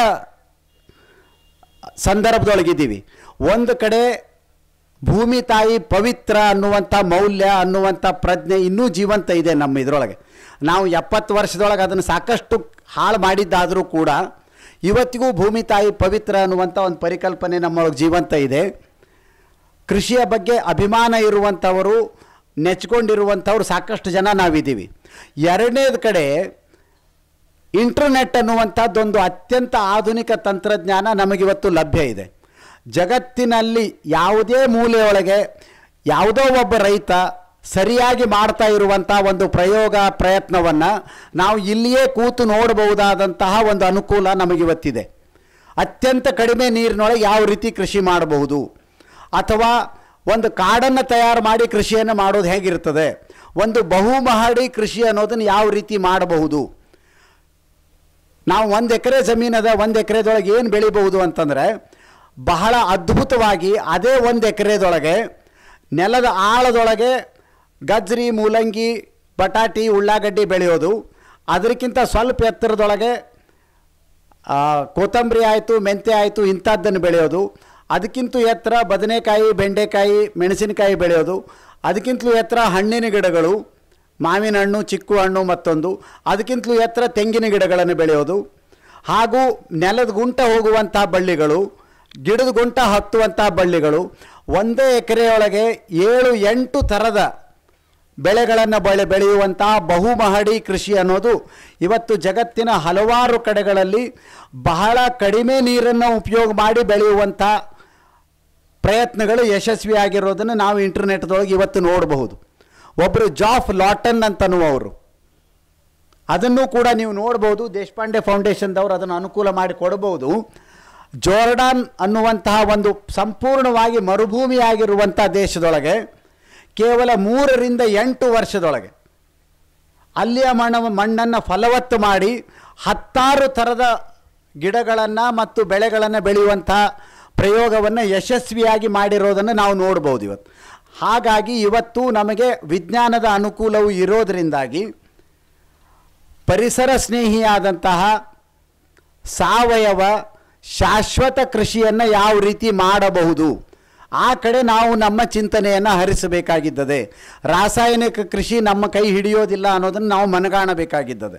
ಸಂದರ್ಭದೊಳಗಿದ್ದೀವಿ ಒಂದು ಕಡೆ ಭೂಮಿ ತಾಯಿ ಪವಿತ್ರ ಅನ್ನುವಂಥ ಮೌಲ್ಯ ಅನ್ನುವಂಥ ಪ್ರಜ್ಞೆ ಇನ್ನೂ ಜೀವಂತ ಇದೆ ನಮ್ಮ ಇದರೊಳಗೆ ನಾವು ಎಪ್ಪತ್ತು ವರ್ಷದೊಳಗೆ ಅದನ್ನು ಸಾಕಷ್ಟು ಹಾಳು ಮಾಡಿದ್ದಾದರೂ ಕೂಡ ಇವತ್ತಿಗೂ ಭೂಮಿ ತಾಯಿ ಪವಿತ್ರ ಅನ್ನುವಂಥ ಒಂದು ಪರಿಕಲ್ಪನೆ ನಮ್ಮೊಳಗೆ ಜೀವಂತ ಇದೆ ಕೃಷಿಯ ಬಗ್ಗೆ ಅಭಿಮಾನ ಇರುವಂಥವರು ನೆಚ್ಕೊಂಡಿರುವಂಥವ್ರು ಸಾಕಷ್ಟು ಜನ ನಾವಿದ್ದೀವಿ ಎರಡನೇದು ಕಡೆ ಇಂಟರ್ನೆಟ್ ಅನ್ನುವಂಥದ್ದೊಂದು ಅತ್ಯಂತ ಆಧುನಿಕ ತಂತ್ರಜ್ಞಾನ ನಮಗಿವತ್ತು ಲಭ್ಯ ಇದೆ ಜಗತ್ತಿನಲ್ಲಿ ಯಾವುದೇ ಮೂಲೆಯೊಳಗೆ ಯಾವುದೋ ಒಬ್ಬ ರೈತ ಸರಿಯಾಗಿ ಮಾಡ್ತಾ ಇರುವಂಥ ಒಂದು ಪ್ರಯೋಗ ಪ್ರಯತ್ನವನ್ನು ನಾವು ಇಲ್ಲಿಯೇ ಕೂತು ನೋಡಬಹುದಾದಂತಹ ಒಂದು ಅನುಕೂಲ ನಮಗಿವತ್ತಿದೆ ಅತ್ಯಂತ ಕಡಿಮೆ ನೀರಿನೊಳಗೆ ಯಾವ ರೀತಿ ಕೃಷಿ ಮಾಡಬಹುದು ಅಥವಾ ಒಂದು ಕಾಡನ್ನು ತಯಾರು ಮಾಡಿ ಕೃಷಿಯನ್ನು ಮಾಡೋದು ಹೇಗಿರ್ತದೆ ಒಂದು ಬಹುಮಹಡಿ ಕೃಷಿ ಅನ್ನೋದನ್ನು ಯಾವ ರೀತಿ ಮಾಡಬಹುದು ನಾವು ಒಂದು ಎಕರೆ ಜಮೀನದ ಒಂದು ಎಕರೆದೊಳಗೆ ಏನು ಬೆಳಿಬಹುದು ಅಂತಂದರೆ ಬಹಳ ಅದ್ಭುತವಾಗಿ ಅದೇ ಒಂದು ಎಕರೆದೊಳಗೆ ನೆಲದ ಆಳದೊಳಗೆ ಗಜ್ರಿ ಮೂಲಂಗಿ ಬಟಾಟಿ ಉಳ್ಳಾಗಡ್ಡಿ ಬೆಳೆಯೋದು ಅದಕ್ಕಿಂತ ಸ್ವಲ್ಪ ಎತ್ತರದೊಳಗೆ ಆ, ಕೊತ್ತಂಬರಿ ಆಯಿತು ಮೆಂತ್ಯ ಆಯಿತು ಇಂಥದ್ದನ್ನು ಬೆಳೆಯೋದು ಅದಕ್ಕಿಂತ ಎತ್ತರ ಬದನೆಕಾಯಿ ಬೆಂಡೆಕಾಯಿ ಮೆಣಸಿನಕಾಯಿ ಬೆಳೆಯೋದು ಅದಕ್ಕಿಂತಲೂ ಎತ್ತರ ಹಣ್ಣಿನ ಗಿಡಗಳು ಮಾವಿನ ಹಣ್ಣು ಚಿಕ್ಕು ಹಣ್ಣು ಮತ್ತೊಂದು ಅದಕ್ಕಿಂತಲೂ ಎತ್ತರ ತೆಂಗಿನ ಗಿಡಗಳನ್ನು ಬೆಳೆಯೋದು ಹಾಗೂ ನೆಲದ ಗುಂಟ ಹೋಗುವಂಥ ಬಳ್ಳಿಗಳು ಗಿಡದ ಗುಂಟ ಹತ್ತುವಂಥ ಬಳ್ಳಿಗಳು ಒಂದೇ ಎಕರೆಯೊಳಗೆ ಏಳು ಎಂಟು ಥರದ ಬೆಳೆಗಳನ್ನು ಬೆಳೆ ಬೆಳೆಯುವಂತಹ ಬಹುಮಹಡಿ ಕೃಷಿ ಅನ್ನೋದು ಇವತ್ತು ಜಗತ್ತಿನ ಹಲವಾರು ಕಡೆಗಳಲ್ಲಿ ಬಹಳ ಕಡಿಮೆ ನೀರನ್ನು ಉಪಯೋಗ ಮಾಡಿ ಬೆಳೆಯುವಂಥ ಪ್ರಯತ್ನಗಳು ಯಶಸ್ವಿಯಾಗಿರೋದನ್ನು ನಾವು ಇಂಟರ್ನೆಟ್ದೊಳಗೆ ಇವತ್ತು ನೋಡಬಹುದು ಒಬ್ಬರು ಜಾಫ್ ಲಾಟನ್ ಅಂತನ್ನುವರು ಅದನ್ನು ಕೂಡ ನೀವು ನೋಡ್ಬೋದು ದೇಶಪಾಂಡೆ ಫೌಂಡೇಶನ್ದವರು ಅದನ್ನು ಅನುಕೂಲ ಮಾಡಿ ಕೊಡಬಹುದು ಜೋರ್ಡಾನ್ ಅನ್ನುವಂತಹ ಒಂದು ಸಂಪೂರ್ಣವಾಗಿ ಮರುಭೂಮಿಯಾಗಿರುವಂಥ ದೇಶದೊಳಗೆ ಕೇವಲ ಮೂರರಿಂದ ಎಂಟು ವರ್ಷದೊಳಗೆ ಅಲ್ಲಿಯ ಮಣ್ಣ ಮಣ್ಣನ್ನು ಫಲವತ್ತು ಮಾಡಿ ಹತ್ತಾರು ಥರದ ಗಿಡಗಳನ್ನು ಮತ್ತು ಬೆಳೆಗಳನ್ನು ಬೆಳೆಯುವಂಥ ಪ್ರಯೋಗವನ್ನು ಯಶಸ್ವಿಯಾಗಿ ಮಾಡಿರೋದನ್ನು ನಾವು ನೋಡ್ಬೋದು ಇವತ್ತು ಹಾಗಾಗಿ ಇವತ್ತು ನಮಗೆ ವಿಜ್ಞಾನದ ಅನುಕೂಲವು ಇರೋದರಿಂದಾಗಿ ಪರಿಸರ ಸ್ನೇಹಿಯಾದಂತಹ ಸಾವಯವ ಶಾಶ್ವತ ಕೃಷಿಯನ್ನು ಯಾವ ರೀತಿ ಮಾಡಬಹುದು ಆ ಕಡೆ ನಾವು ನಮ್ಮ ಚಿಂತನೆಯನ್ನು ಹರಿಸಬೇಕಾಗಿದ್ದದೆ ರಾಸಾಯನಿಕ ಕೃಷಿ ನಮ್ಮ ಕೈ ಹಿಡಿಯೋದಿಲ್ಲ ಅನ್ನೋದನ್ನು ನಾವು ಮನಗಾಣಬೇಕಾಗಿದ್ದದೆ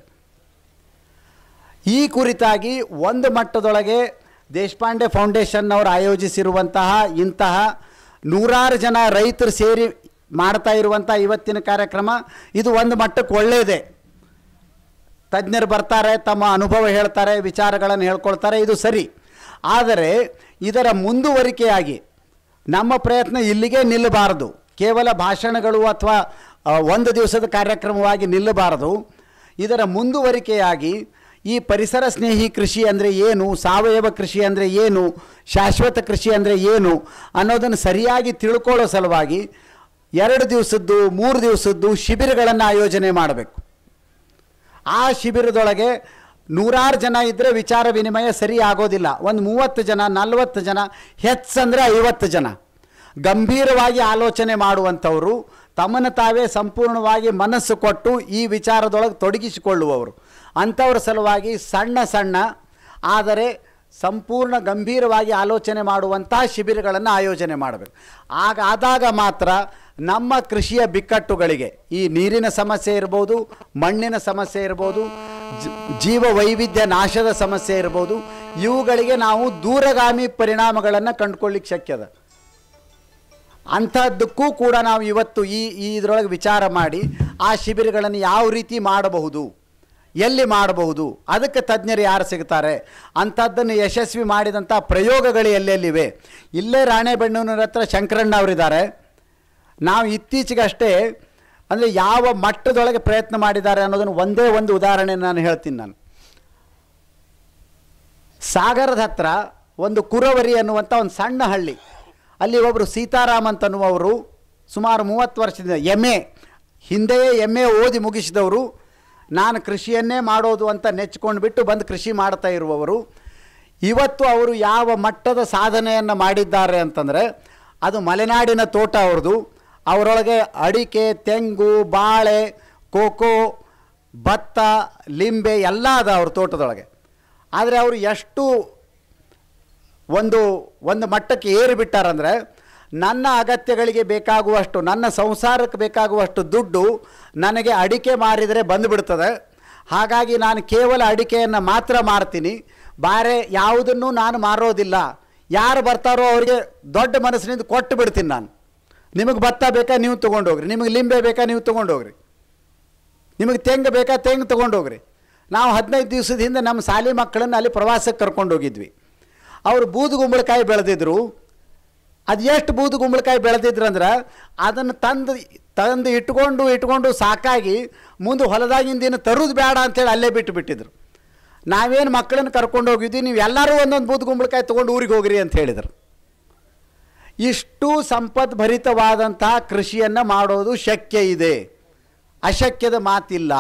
ಈ ಕುರಿತಾಗಿ ಒಂದು ಮಟ್ಟದೊಳಗೆ ದೇಶಪಾಂಡೆ ಫೌಂಡೇಶನ್ನವರು ಆಯೋಜಿಸಿರುವಂತಹ ಇಂತಹ ನೂರಾರು ಜನ ರೈತರು ಸೇರಿ ಮಾಡ್ತಾ ಇರುವಂಥ ಇವತ್ತಿನ ಕಾರ್ಯಕ್ರಮ ಇದು ಒಂದು ಮಟ್ಟಕ್ಕೆ ಒಳ್ಳೆಯದೇ ತಜ್ಞರು ಬರ್ತಾರೆ ತಮ್ಮ ಅನುಭವ ಹೇಳ್ತಾರೆ ವಿಚಾರಗಳನ್ನು ಹೇಳ್ಕೊಳ್ತಾರೆ ಇದು ಸರಿ ಆದರೆ ಇದರ ಮುಂದುವರಿಕೆಯಾಗಿ ನಮ್ಮ ಪ್ರಯತ್ನ ಇಲ್ಲಿಗೆ ನಿಲ್ಲಬಾರದು ಕೇವಲ ಭಾಷಣಗಳು ಅಥವಾ ಆ, ಒಂದು ದಿವಸದ ಕಾರ್ಯಕ್ರಮವಾಗಿ ನಿಲ್ಲಬಾರದು ಇದರ ಮುಂದುವರಿಕೆಯಾಗಿ ಈ ಪರಿಸರ ಸ್ನೇಹಿ ಕೃಷಿ ಅಂದರೆ ಏನು ಸಾವಯವ ಕೃಷಿ ಅಂದರೆ ಏನು ಶಾಶ್ವತ ಕೃಷಿ ಅಂದರೆ ಏನು ಅನ್ನೋದನ್ನು ಸರಿಯಾಗಿ ತಿಳ್ಕೊಳ್ಳೋ ಸಲುವಾಗಿ ಎರಡು ದಿವಸದ್ದು ಮೂರು ದಿವಸದ್ದು ಶಿಬಿರಗಳನ್ನು ಆಯೋಜನೆ ಮಾಡಬೇಕು ಆ ಶಿಬಿರದೊಳಗೆ ನೂರಾರು ಜನ ಇದ್ದರೆ ವಿಚಾರ ವಿನಿಮಯ ಸರಿ ಆಗೋದಿಲ್ಲ ಒಂದು ಮೂವತ್ತು ಜನ ನಲವತ್ತು ಜನ ಹೆಚ್ಚಂದರೆ ಐವತ್ತು ಜನ ಗಂಭೀರವಾಗಿ ಆಲೋಚನೆ ಮಾಡುವಂಥವರು ತಮ್ಮನ್ನು ತಾವೇ ಸಂಪೂರ್ಣವಾಗಿ ಮನಸ್ಸು ಕೊಟ್ಟು ಈ ವಿಚಾರದೊಳಗೆ ತೊಡಗಿಸಿಕೊಳ್ಳುವವರು ಅಂಥವ್ರ ಸಲುವಾಗಿ ಸಣ್ಣ ಸಣ್ಣ ಆದರೆ ಸಂಪೂರ್ಣ ಗಂಭೀರವಾಗಿ ಆಲೋಚನೆ ಮಾಡುವಂಥ ಶಿಬಿರಗಳನ್ನು ಆಯೋಜನೆ ಮಾಡಬೇಕು ಆಗ ಆದಾಗ ಮಾತ್ರ ನಮ್ಮ ಕೃಷಿಯ ಬಿಕ್ಕಟ್ಟುಗಳಿಗೆ ಈ ನೀರಿನ ಸಮಸ್ಯೆ ಇರ್ಬೋದು ಮಣ್ಣಿನ ಸಮಸ್ಯೆ ಇರ್ಬೋದು ಜ- ಜೀವ ವೈವಿಧ್ಯ ನಾಶದ ಸಮಸ್ಯೆ ಇರ್ಬೋದು ಇವುಗಳಿಗೆ ನಾವು ದೂರಗಾಮಿ ಪರಿಣಾಮಗಳನ್ನು ಕಂಡುಕೊಳ್ಳಿಕ್ಕೆ ಶಕ್ಯದ ಅಂಥದ್ದಕ್ಕೂ ಕೂಡ ನಾವು ಇವತ್ತು ಈ ಈ ಇದರೊಳಗೆ ವಿಚಾರ ಮಾಡಿ ಆ ಶಿಬಿರಗಳನ್ನು ಯಾವ ರೀತಿ ಮಾಡಬಹುದು ಎಲ್ಲಿ ಮಾಡಬಹುದು ಅದಕ್ಕೆ ತಜ್ಞರು ಯಾರು ಸಿಗ್ತಾರೆ ಅಂಥದ್ದನ್ನು ಯಶಸ್ವಿ ಮಾಡಿದಂಥ ಪ್ರಯೋಗಗಳು ಎಲ್ಲೆಲ್ಲಿವೆ ಇಲ್ಲೇ ರಾಣೆಬೆನ್ನೂರಿನ ಹತ್ರ ಶಂಕರಣ್ಣ ಅವರಿದ್ದಾರೆ ನಾವು ಇತ್ತೀಚೆಗಷ್ಟೇ ಅಂದರೆ ಯಾವ ಮಟ್ಟದೊಳಗೆ ಪ್ರಯತ್ನ ಮಾಡಿದ್ದಾರೆ ಅನ್ನೋದನ್ನು ಒಂದೇ ಒಂದು ಉದಾಹರಣೆ ನಾನು ಹೇಳ್ತೀನಿ ನಾನು ಸಾಗರದ ಹತ್ರ ಒಂದು ಕುರವರಿ ಅನ್ನುವಂಥ ಒಂದು ಸಣ್ಣ ಹಳ್ಳಿ ಅಲ್ಲಿ ಒಬ್ಬರು ಸೀತಾರಾಮ್ ಅಂತನ್ನುವವರು ಸುಮಾರು ಮೂವತ್ತು ವರ್ಷದಿಂದ ಎಮ್ ಎ ಹಿಂದೆಯೇ ಎಮ್ ಎ ಓದಿ ಮುಗಿಸಿದವರು ನಾನು ಕೃಷಿಯನ್ನೇ ಮಾಡೋದು ಅಂತ ನೆಚ್ಕೊಂಡು ಬಿಟ್ಟು ಬಂದು ಕೃಷಿ ಮಾಡ್ತಾ ಇರುವವರು ಇವತ್ತು ಅವರು ಯಾವ ಮಟ್ಟದ ಸಾಧನೆಯನ್ನು ಮಾಡಿದ್ದಾರೆ ಅಂತಂದರೆ ಅದು ಮಲೆನಾಡಿನ ತೋಟ ಅವ್ರದ್ದು ಅವರೊಳಗೆ ಅಡಿಕೆ ತೆಂಗು ಬಾಳೆ ಕೋಕೋ ಭತ್ತ ಲಿಂಬೆ ಎಲ್ಲ ಅದ ಅವ್ರ ತೋಟದೊಳಗೆ ಆದರೆ ಅವರು ಎಷ್ಟು ಒಂದು ಒಂದು ಮಟ್ಟಕ್ಕೆ ಏರಿ ಬಿಟ್ಟಾರಂದರೆ ನನ್ನ ಅಗತ್ಯಗಳಿಗೆ ಬೇಕಾಗುವಷ್ಟು ನನ್ನ ಸಂಸಾರಕ್ಕೆ ಬೇಕಾಗುವಷ್ಟು ದುಡ್ಡು ನನಗೆ ಅಡಿಕೆ ಮಾರಿದರೆ ಬಂದುಬಿಡ್ತದೆ ಹಾಗಾಗಿ ನಾನು ಕೇವಲ ಅಡಿಕೆಯನ್ನು ಮಾತ್ರ ಮಾರ್ತೀನಿ ಬಾರೆ ಯಾವುದನ್ನು ನಾನು ಮಾರೋದಿಲ್ಲ ಯಾರು ಬರ್ತಾರೋ ಅವರಿಗೆ ದೊಡ್ಡ ಮನಸ್ಸಿನಿಂದ ಕೊಟ್ಟು ಬಿಡ್ತೀನಿ ನಾನು ನಿಮಗೆ ಭತ್ತ ಬೇಕಾ ನೀವು ತೊಗೊಂಡೋಗ್ರಿ ನಿಮಗೆ ಲಿಂಬೆ ಬೇಕಾ ನೀವು ತೊಗೊಂಡೋಗ್ರಿ ನಿಮಗೆ ತೆಂಗು ಬೇಕಾ ತೆಂಗು ತೊಗೊಂಡೋಗ್ರಿ ನಾವು ಹದಿನೈದು ದಿವಸದ ಹಿಂದೆ ನಮ್ಮ ಶಾಲೆ ಮಕ್ಕಳನ್ನು ಅಲ್ಲಿ ಪ್ರವಾಸಕ್ಕೆ ಕರ್ಕೊಂಡು ಹೋಗಿದ್ವಿ ಅವರು ಬೂದು ಗುಂಬಳಕಾಯಿ ಬೆಳೆದಿದ್ರು ಅದು ಎಷ್ಟು ಬೂದು ಗುಂಬಳಕಾಯಿ ಬೆಳೆದಿದ್ರು ಅಂದ್ರೆ ಅದನ್ನು ತಂದು ತಂದು ಇಟ್ಕೊಂಡು ಇಟ್ಕೊಂಡು ಸಾಕಾಗಿ ಮುಂದೆ ಹೊಲದಾಗಿನ ದಿನ ತರೋದು ಬೇಡ ಅಂತೇಳಿ ಅಲ್ಲೇ ಬಿಟ್ಟು ಬಿಟ್ಟಿದ್ರು ನಾವೇನು ಮಕ್ಕಳನ್ನು ಕರ್ಕೊಂಡು ಹೋಗಿದ್ವಿ ನೀವು ಎಲ್ಲರೂ ಒಂದೊಂದು ಬೂದು ಗುಂಬಳಕಾಯಿ ತೊಗೊಂಡು ಊರಿಗೆ ಹೋಗ್ರಿ ಅಂತ ಹೇಳಿದರು ಇಷ್ಟು ಸಂಪದ್ಭರಿತವಾದಂತಹ ಕೃಷಿಯನ್ನು ಮಾಡೋದು ಶಕ್ಯ ಇದೆ ಅಶಕ್ಯದ ಮಾತಿಲ್ಲ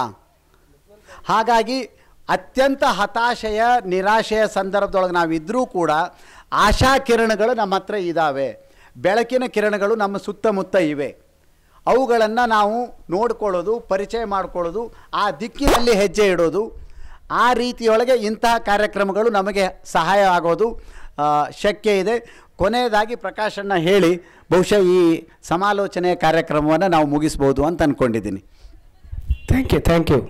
ಹಾಗಾಗಿ ಅತ್ಯಂತ ಹತಾಶೆಯ ನಿರಾಶೆಯ ಸಂದರ್ಭದೊಳಗೆ ನಾವಿದ್ದರೂ ಕೂಡ ಆಶಾ ಕಿರಣಗಳು ನಮ್ಮ ಹತ್ರ ಇದ್ದಾವೆ ಬೆಳಕಿನ ಕಿರಣಗಳು ನಮ್ಮ ಸುತ್ತಮುತ್ತ ಇವೆ ಅವುಗಳನ್ನು ನಾವು ನೋಡ್ಕೊಳ್ಳೋದು ಪರಿಚಯ ಮಾಡ್ಕೊಳ್ಳೋದು ಆ ದಿಕ್ಕಿನಲ್ಲಿ ಹೆಜ್ಜೆ ಇಡೋದು ಆ ರೀತಿಯೊಳಗೆ ಇಂತಹ ಕಾರ್ಯಕ್ರಮಗಳು ನಮಗೆ ಸಹಾಯ ಆಗೋದು ಆ, ಶಕ್ಯ ಇದೆ ಕೊನೆಯದಾಗಿ ಪ್ರಕಾಶಣ್ಣ ಹೇಳಿ ಬಹುಶಃ ಈ ಸಮಾಲೋಚನೆಯ ಕಾರ್ಯಕ್ರಮವನ್ನು ನಾವು ಮುಗಿಸ್ಬೋದು ಅಂತ ಅಂದ್ಕೊಂಡಿದ್ದೀನಿ ಥ್ಯಾಂಕ್ ಯು ಥ್ಯಾಂಕ್ ಯು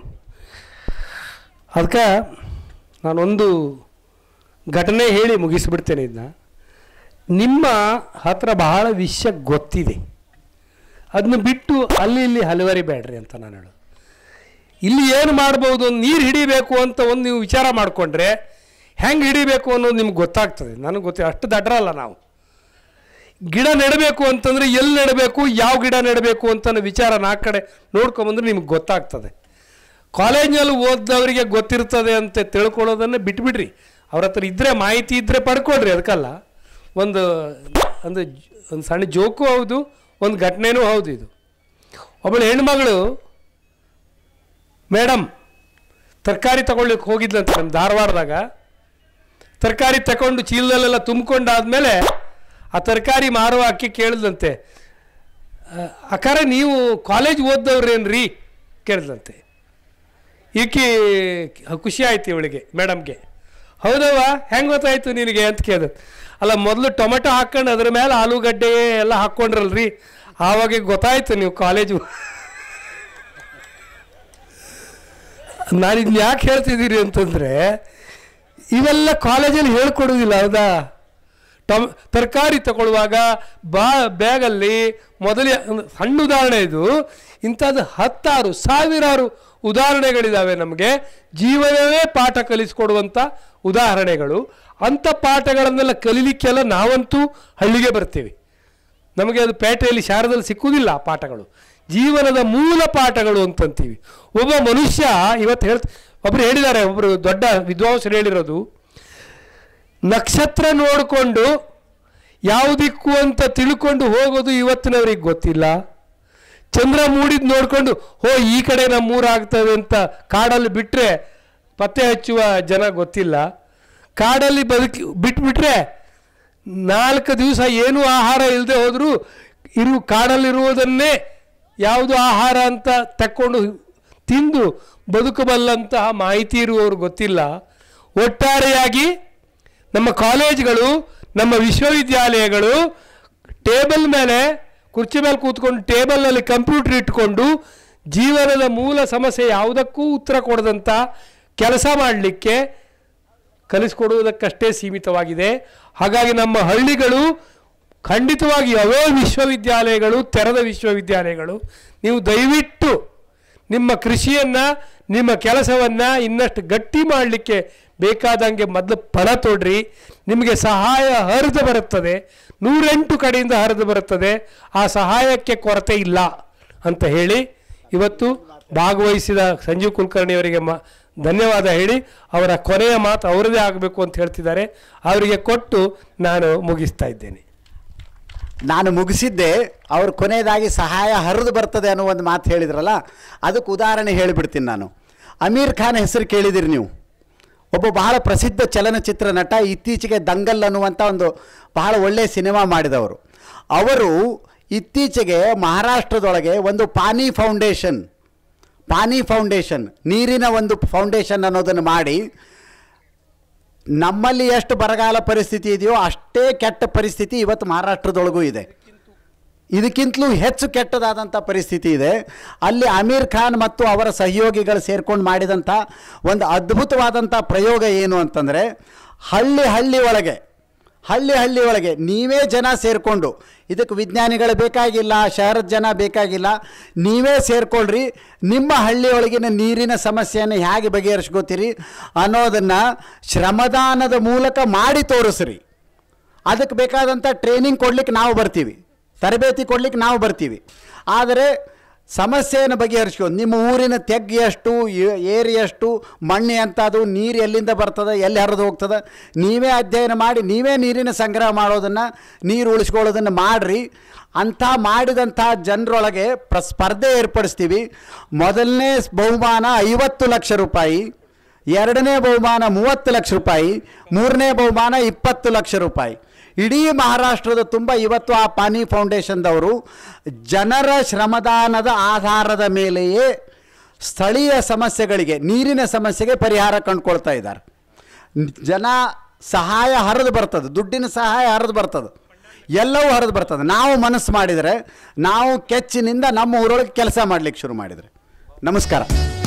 ಅದಕ್ಕೆ ನಾನೊಂದು ಘಟನೆ ಹೇಳಿ ಮುಗಿಸ್ಬಿಡ್ತೇನೆ ಇದನ್ನ ನಿಮ್ಮ ಹತ್ರ ಬಹಳ ವಿಷಯ ಗೊತ್ತಿದೆ ಅದನ್ನ ಬಿಟ್ಟು ಅಲ್ಲಿ ಇಲ್ಲಿ ಹಲವರಿ ಬೇಡ್ರಿ ಅಂತ ನಾನು ಹೇಳೋದು ಇಲ್ಲಿ ಏನು ಮಾಡ್ಬೋದು ಒಂದು ನೀರು ಹಿಡಿಬೇಕು ಅಂತ ಒಂದು ನೀವು ವಿಚಾರ ಮಾಡಿಕೊಂಡ್ರೆ ಹೆಂಗೆ ಹಿಡಿಬೇಕು ಅನ್ನೋದು ನಿಮ್ಗೆ ಗೊತ್ತಾಗ್ತದೆ ನನಗೆ ಗೊತ್ತಿಲ್ಲ ಅಷ್ಟು ದಡ್ರಲ್ಲ ನಾವು ಗಿಡ ನೆಡಬೇಕು ಅಂತಂದರೆ ಎಲ್ಲಿ ನೆಡಬೇಕು ಯಾವ ಗಿಡ ನೆಡಬೇಕು ಅಂತ ಅನ್ನೋ ವಿಚಾರ ನಾಲ್ಕು ಕಡೆ ನೋಡ್ಕೊಂಬಂದ್ರೆ ನಿಮ್ಗೆ ಗೊತ್ತಾಗ್ತದೆ ಕಾಲೇಜ್ನಲ್ಲಿ ಓದಿದವರಿಗೆ ಗೊತ್ತಿರ್ತದೆ ಅಂತ ತಿಳ್ಕೊಳ್ಳೋದನ್ನು ಬಿಟ್ಬಿಡ್ರಿ ಅವ್ರ ಹತ್ರ ಇದ್ದರೆ ಮಾಹಿತಿ ಇದ್ದರೆ ಪಡ್ಕೊಳ್ರಿ ಅದಕ್ಕಲ್ಲ ಒಂದು ಒಂದು ಜ- ಒಂದು ಸಣ್ಣ ಜೋಕು ಹೌದು ಒಂದು ಘಟನೆನೂ ಹೌದು ಇದು ಒಬ್ಬಳು ಹೆಣ್ಮಗಳು ಮೇಡಮ್ ತರಕಾರಿ ತಗೊಳ್ಳಿಕ್ಕೆ ಹೋಗಿದ್ಲಂತೆ ನಮ್ಮ ಧಾರವಾಡದಾಗ ತರಕಾರಿ ತಗೊಂಡು ಚೀಲದಲ್ಲೆಲ್ಲ ತುಂಬಿಕೊಂಡಾದ್ಮೇಲೆ ಆ ತರಕಾರಿ ಮಾರುವ ಅಕ್ಕಿ ಕೇಳಿದಂತೆ ಅಕಾರ ನೀವು ಕಾಲೇಜ್ ಓದ್ದವ್ರೇನ್ರಿ ಕೇಳಿದಂತೆ ಈಕಿ ಖುಷಿ ಆಯ್ತು ಇವಳಿಗೆ ಮೇಡಮ್ಗೆ ಹೌದವ್ವ ಹೆಂಗೆ ಗೊತ್ತಾಯ್ತು ನಿನಗೆ ಅಂತ ಕೇಳಿದ ಅಲ್ಲ ಮೊದಲು ಟೊಮೆಟೊ ಹಾಕ್ಕೊಂಡು ಅದ್ರ ಮೇಲೆ ಆಲೂಗಡ್ಡೆ ಎಲ್ಲ ಹಾಕ್ಕೊಂಡ್ರಲ್ರಿ ಆವಾಗ ಗೊತ್ತಾಯ್ತು ನೀವು ಕಾಲೇಜು ನಾನು ಇದನ್ನ ಯಾಕೆ ಹೇಳ್ತಿದ್ದೀರಿ ಅಂತಂದರೆ ಇವೆಲ್ಲ ಕಾಲೇಜಲ್ಲಿ ಹೇಳ್ಕೊಡೋದಿಲ್ಲ ಹೌದಾ ಟೊಮ್ ತರಕಾರಿ ತಗೊಳ್ಳುವಾಗ ಬಾ ಬ್ಯಾಗಲ್ಲಿ ಮೊದಲೇ ಒಂದು ಸಣ್ಣ ಉದಾಹರಣೆ ಇದು ಇಂಥದ್ದು ಹತ್ತಾರು ಸಾವಿರಾರು ಉದಾಹರಣೆಗಳಿದ್ದಾವೆ ನಮಗೆ ಜೀವನವೇ ಪಾಠ ಕಲಿಸ್ಕೊಡುವಂಥ ಉದಾಹರಣೆಗಳು ಅಂಥ ಪಾಠಗಳನ್ನೆಲ್ಲ ಕಲೀಲಿಕ್ಕೆಲ್ಲ ನಾವಂತೂ ಹಳ್ಳಿಗೆ ಬರ್ತೀವಿ ನಮಗೆ ಅದು ಪೇಟೆಯಲ್ಲಿ ಶಾರದಲ್ಲಿ ಸಿಕ್ಕುವುದಿಲ್ಲ ಆ ಪಾಠಗಳು ಜೀವನದ ಮೂಲ ಪಾಠಗಳು ಅಂತಂತೀವಿ ಒಬ್ಬ ಮನುಷ್ಯ ಇವತ್ತು ಹೇಳ್ತ ಒಬ್ಬರು ಹೇಳಿದ್ದಾರೆ ಒಬ್ಬರು ದೊಡ್ಡ ವಿದ್ವಾಂಸರು ಹೇಳಿರೋದು ನಕ್ಷತ್ರ ನೋಡಿಕೊಂಡು ಯಾವ ದಿಕ್ಕು ಅಂತ ತಿಳ್ಕೊಂಡು ಹೋಗೋದು ಇವತ್ತಿನವ್ರಿಗೆ ಗೊತ್ತಿಲ್ಲ ಚಂದ್ರ ಮೂಡಿದ್ ನೋಡಿಕೊಂಡು ಹೋ ಈ ಕಡೆ ನಮ್ಮೂರು ಆಗ್ತದೆ ಅಂತ ಕಾಡಲ್ಲಿ ಬಿಟ್ಟರೆ ಪತ್ತೆ ಹಚ್ಚುವ ಜನ ಗೊತ್ತಿಲ್ಲ ಕಾಡಲ್ಲಿ ಬದುಕಿ ಬಿಟ್ಬಿಟ್ರೆ ನಾಲ್ಕು ದಿವಸ ಏನೂ ಆಹಾರ ಇಲ್ಲದೆ ಹೋದರೂ ಇರು ಕಾಡಲ್ಲಿರುವುದನ್ನೇ ಯಾವುದು ಆಹಾರ ಅಂತ ತಕ್ಕೊಂಡು ತಿಂದು ಬದುಕಬಲ್ಲಂತಹ ಮಾಹಿತಿ ಇರುವವರು ಗೊತ್ತಿಲ್ಲ ಒಟ್ಟಾರೆಯಾಗಿ ನಮ್ಮ ಕಾಲೇಜ್ಗಳು ನಮ್ಮ ವಿಶ್ವವಿದ್ಯಾಲಯಗಳು ಟೇಬಲ್ ಮೇಲೆ ಕುರ್ಚಿ ಮೇಲೆ ಕೂತ್ಕೊಂಡು ಟೇಬಲ್ನಲ್ಲಿ ಕಂಪ್ಯೂಟರ್ ಇಟ್ಕೊಂಡು ಜೀವನದ ಮೂಲ ಸಮಸ್ಯೆ ಯಾವುದಕ್ಕೂ ಉತ್ತರ ಕೊಡದಂಥ ಕೆಲಸ ಮಾಡಲಿಕ್ಕೆ ಕಲಿಸ್ಕೊಡುವುದಕ್ಕಷ್ಟೇ ಸೀಮಿತವಾಗಿದೆ ಹಾಗಾಗಿ ನಮ್ಮ ಹಳ್ಳಿಗಳು ಖಂಡಿತವಾಗಿ ಅವೇ ವಿಶ್ವವಿದ್ಯಾಲಯಗಳು ತೆರೆದ ವಿಶ್ವವಿದ್ಯಾಲಯಗಳು ನೀವು ದಯವಿಟ್ಟು ನಿಮ್ಮ ಕೃಷಿಯನ್ನು ನಿಮ್ಮ ಕೆಲಸವನ್ನು ಇನ್ನಷ್ಟು ಗಟ್ಟಿ ಮಾಡಲಿಕ್ಕೆ ಬೇಕಾದಂಗೆ ಮೊದಲು ಫಲ ತೊಡ್ರಿ ನಿಮಗೆ ಸಹಾಯ ಹರಿದು ಬರುತ್ತದೆ ನೂರೆಂಟು ಕಡೆಯಿಂದ ಹರಿದು ಬರುತ್ತದೆ ಆ ಸಹಾಯಕ್ಕೆ ಕೊರತೆ ಇಲ್ಲ ಅಂತ ಹೇಳಿ ಇವತ್ತು ಭಾಗವಹಿಸಿದ ಸಂಜೀವ್ ಕುಲಕರ್ಣಿಯವರಿಗೆ ಮ ಧನ್ಯವಾದ ಹೇಳಿ ಅವರ ಕೊನೆಯ ಮಾತು ಅವರದೇ ಆಗಬೇಕು ಅಂತ ಹೇಳ್ತಿದ್ದಾರೆ ಅವರಿಗೆ ಕೊಟ್ಟು ನಾನು ಮುಗಿಸ್ತಾ ಇದ್ದೇನೆ ನಾನು ಮುಗಿಸಿದ್ದೆ ಅವ್ರು ಕೊನೆಯದಾಗಿ ಸಹಾಯ ಹರಿದು ಬರ್ತದೆ ಅನ್ನೋ ಒಂದು ಮಾತು ಹೇಳಿದ್ರಲ್ಲ ಅದಕ್ಕೆ ಉದಾಹರಣೆ ಹೇಳಿಬಿಡ್ತೀನಿ ನಾನು ಅಮೀರ್ ಖಾನ್ ಹೆಸರು ಕೇಳಿದಿರಿ ನೀವು ಒಬ್ಬ ಬಹಳ ಪ್ರಸಿದ್ಧ ಚಲನಚಿತ್ರ ನಟ ಇತ್ತೀಚೆಗೆ ದಂಗಲ್ ಅನ್ನುವಂಥ ಒಂದು ಬಹಳ ಒಳ್ಳೆಯ ಸಿನಿಮಾ ಮಾಡಿದವರು ಅವರು ಇತ್ತೀಚೆಗೆ ಮಹಾರಾಷ್ಟ್ರದೊಳಗೆ ಒಂದು ಪಾನಿ ಫೌಂಡೇಶನ್ ಪಾನಿ ಫೌಂಡೇಶನ್ ನೀರಿನ ಒಂದು ಫೌಂಡೇಶನ್ ಅನ್ನೋದನ್ನು ಮಾಡಿ ನಮ್ಮಲ್ಲಿ ಎಷ್ಟು ಬರಗಾಲ ಪರಿಸ್ಥಿತಿ ಇದೆಯೋ ಅಷ್ಟೇ ಕೆಟ್ಟ ಪರಿಸ್ಥಿತಿ ಇವತ್ತು ಮಹಾರಾಷ್ಟ್ರದೊಳಗೂ ಇದೆ ಇದಕ್ಕಿಂತಲೂ ಹೆಚ್ಚು ಕೆಟ್ಟದಾದಂಥ ಪರಿಸ್ಥಿತಿ ಇದೆ ಅಲ್ಲಿ ಅಮೀರ್ ಖಾನ್ ಮತ್ತು ಅವರ ಸಹಯೋಗಿಗಳು ಸೇರ್ಕೊಂಡು ಮಾಡಿದಂಥ ಒಂದು ಅದ್ಭುತವಾದಂಥ ಪ್ರಯೋಗ ಏನು ಅಂತಂದರೆ ಹಳ್ಳಿ ಹಳ್ಳಿ ಒಳಗೆ ಹಳ್ಳಿ ಹಳ್ಳಿ ಒಳಗೆ ನೀವೇ ಜನ ಸೇರಿಕೊಂಡು ಇದಕ್ಕೆ ವಿಜ್ಞಾನಿಗಳು ಬೇಕಾಗಿಲ್ಲ ಶಹರದ ಜನ ಬೇಕಾಗಿಲ್ಲ ನೀವೇ ಸೇರಿಕೊಳ್ಳ್ರಿ ನಿಮ್ಮ ಹಳ್ಳಿಯೊಳಗಿನ ನೀರಿನ ಸಮಸ್ಯೆಯನ್ನು ಹೇಗೆ ಬಗೆಹರಿಸ್ಕೋತೀರಿ ಅನ್ನೋದನ್ನು ಶ್ರಮದಾನದ ಮೂಲಕ ಮಾಡಿ ತೋರಿಸ್ರಿ ಅದಕ್ಕೆ ಬೇಕಾದಂಥ ಟ್ರೈನಿಂಗ್ ಕೊಡ್ಲಿಕ್ಕೆ ನಾವು ಬರ್ತೀವಿ ತರಬೇತಿ ಕೊಡ್ಲಿಕ್ಕೆ ನಾವು ಬರ್ತೀವಿ ಆದರೆ ಸಮಸ್ಯೆಯನ್ನು ಬಗೆಹರಿಸ್ಕೊಂಡು ನಿಮ್ಮ ಊರಿನ ತೆಗ್ಗು ಎಷ್ಟು ಏ- ಏರಿ ಎಷ್ಟು ಮಣ್ಣು ಎಂಥದ್ದು ನೀರು ಎಲ್ಲಿಂದ ಬರ್ತದೆ ಎಲ್ಲಿ ಹರಿದು ಹೋಗ್ತದೆ ನೀವೇ ಅಧ್ಯಯನ ಮಾಡಿ ನೀವೇ ನೀರಿನ ಸಂಗ್ರಹ ಮಾಡೋದನ್ನು ನೀರು ಉಳಿಸ್ಕೊಳ್ಳೋದನ್ನು ಮಾಡಿರಿ ಅಂಥ ಮಾಡಿದಂಥ ಜನರೊಳಗೆ ಪ್ರ ಸ್ಪರ್ಧೆ ಏರ್ಪಡಿಸ್ತೀವಿ ಮೊದಲನೇ ಬಹುಮಾನ ಐವತ್ತು ಲಕ್ಷ ರೂಪಾಯಿ ಎರಡನೇ ಬಹುಮಾನ ಮೂವತ್ತು ಲಕ್ಷ ರೂಪಾಯಿ ಮೂರನೇ ಬಹುಮಾನ ಇಪ್ಪತ್ತು ಲಕ್ಷ ರೂಪಾಯಿ ಇಡೀ ಮಹಾರಾಷ್ಟ್ರದ ತುಂಬ ಇವತ್ತು ಆ ಪಾನಿ ಫೌಂಡೇಶನ್ದವರು ಜನರ ಶ್ರಮದಾನದ ಆಧಾರದ ಮೇಲೆಯೇ ಸ್ಥಳೀಯ ಸಮಸ್ಯೆಗಳಿಗೆ ನೀರಿನ ಸಮಸ್ಯೆಗೆ ಪರಿಹಾರ ಕಂಡುಕೊಳ್ತಾ ಇದ್ದಾರೆ ಜನ ಸಹಾಯ ಹರಿದು ಬರ್ತದೆ ದುಡ್ಡಿನ ಸಹಾಯ ಹರಿದು ಬರ್ತದೆ ಎಲ್ಲವೂ ಹರಿದು ಬರ್ತದೆ ನಾವು ಮನಸ್ಸು ಮಾಡಿದರೆ ನಾವು ಕೆಚ್ಚಿನಿಂದ ನಮ್ಮ ಊರೊಳಗೆ ಕೆಲಸ ಮಾಡಲಿಕ್ಕೆ ಶುರು ಮಾಡಿದರೆ ನಮಸ್ಕಾರ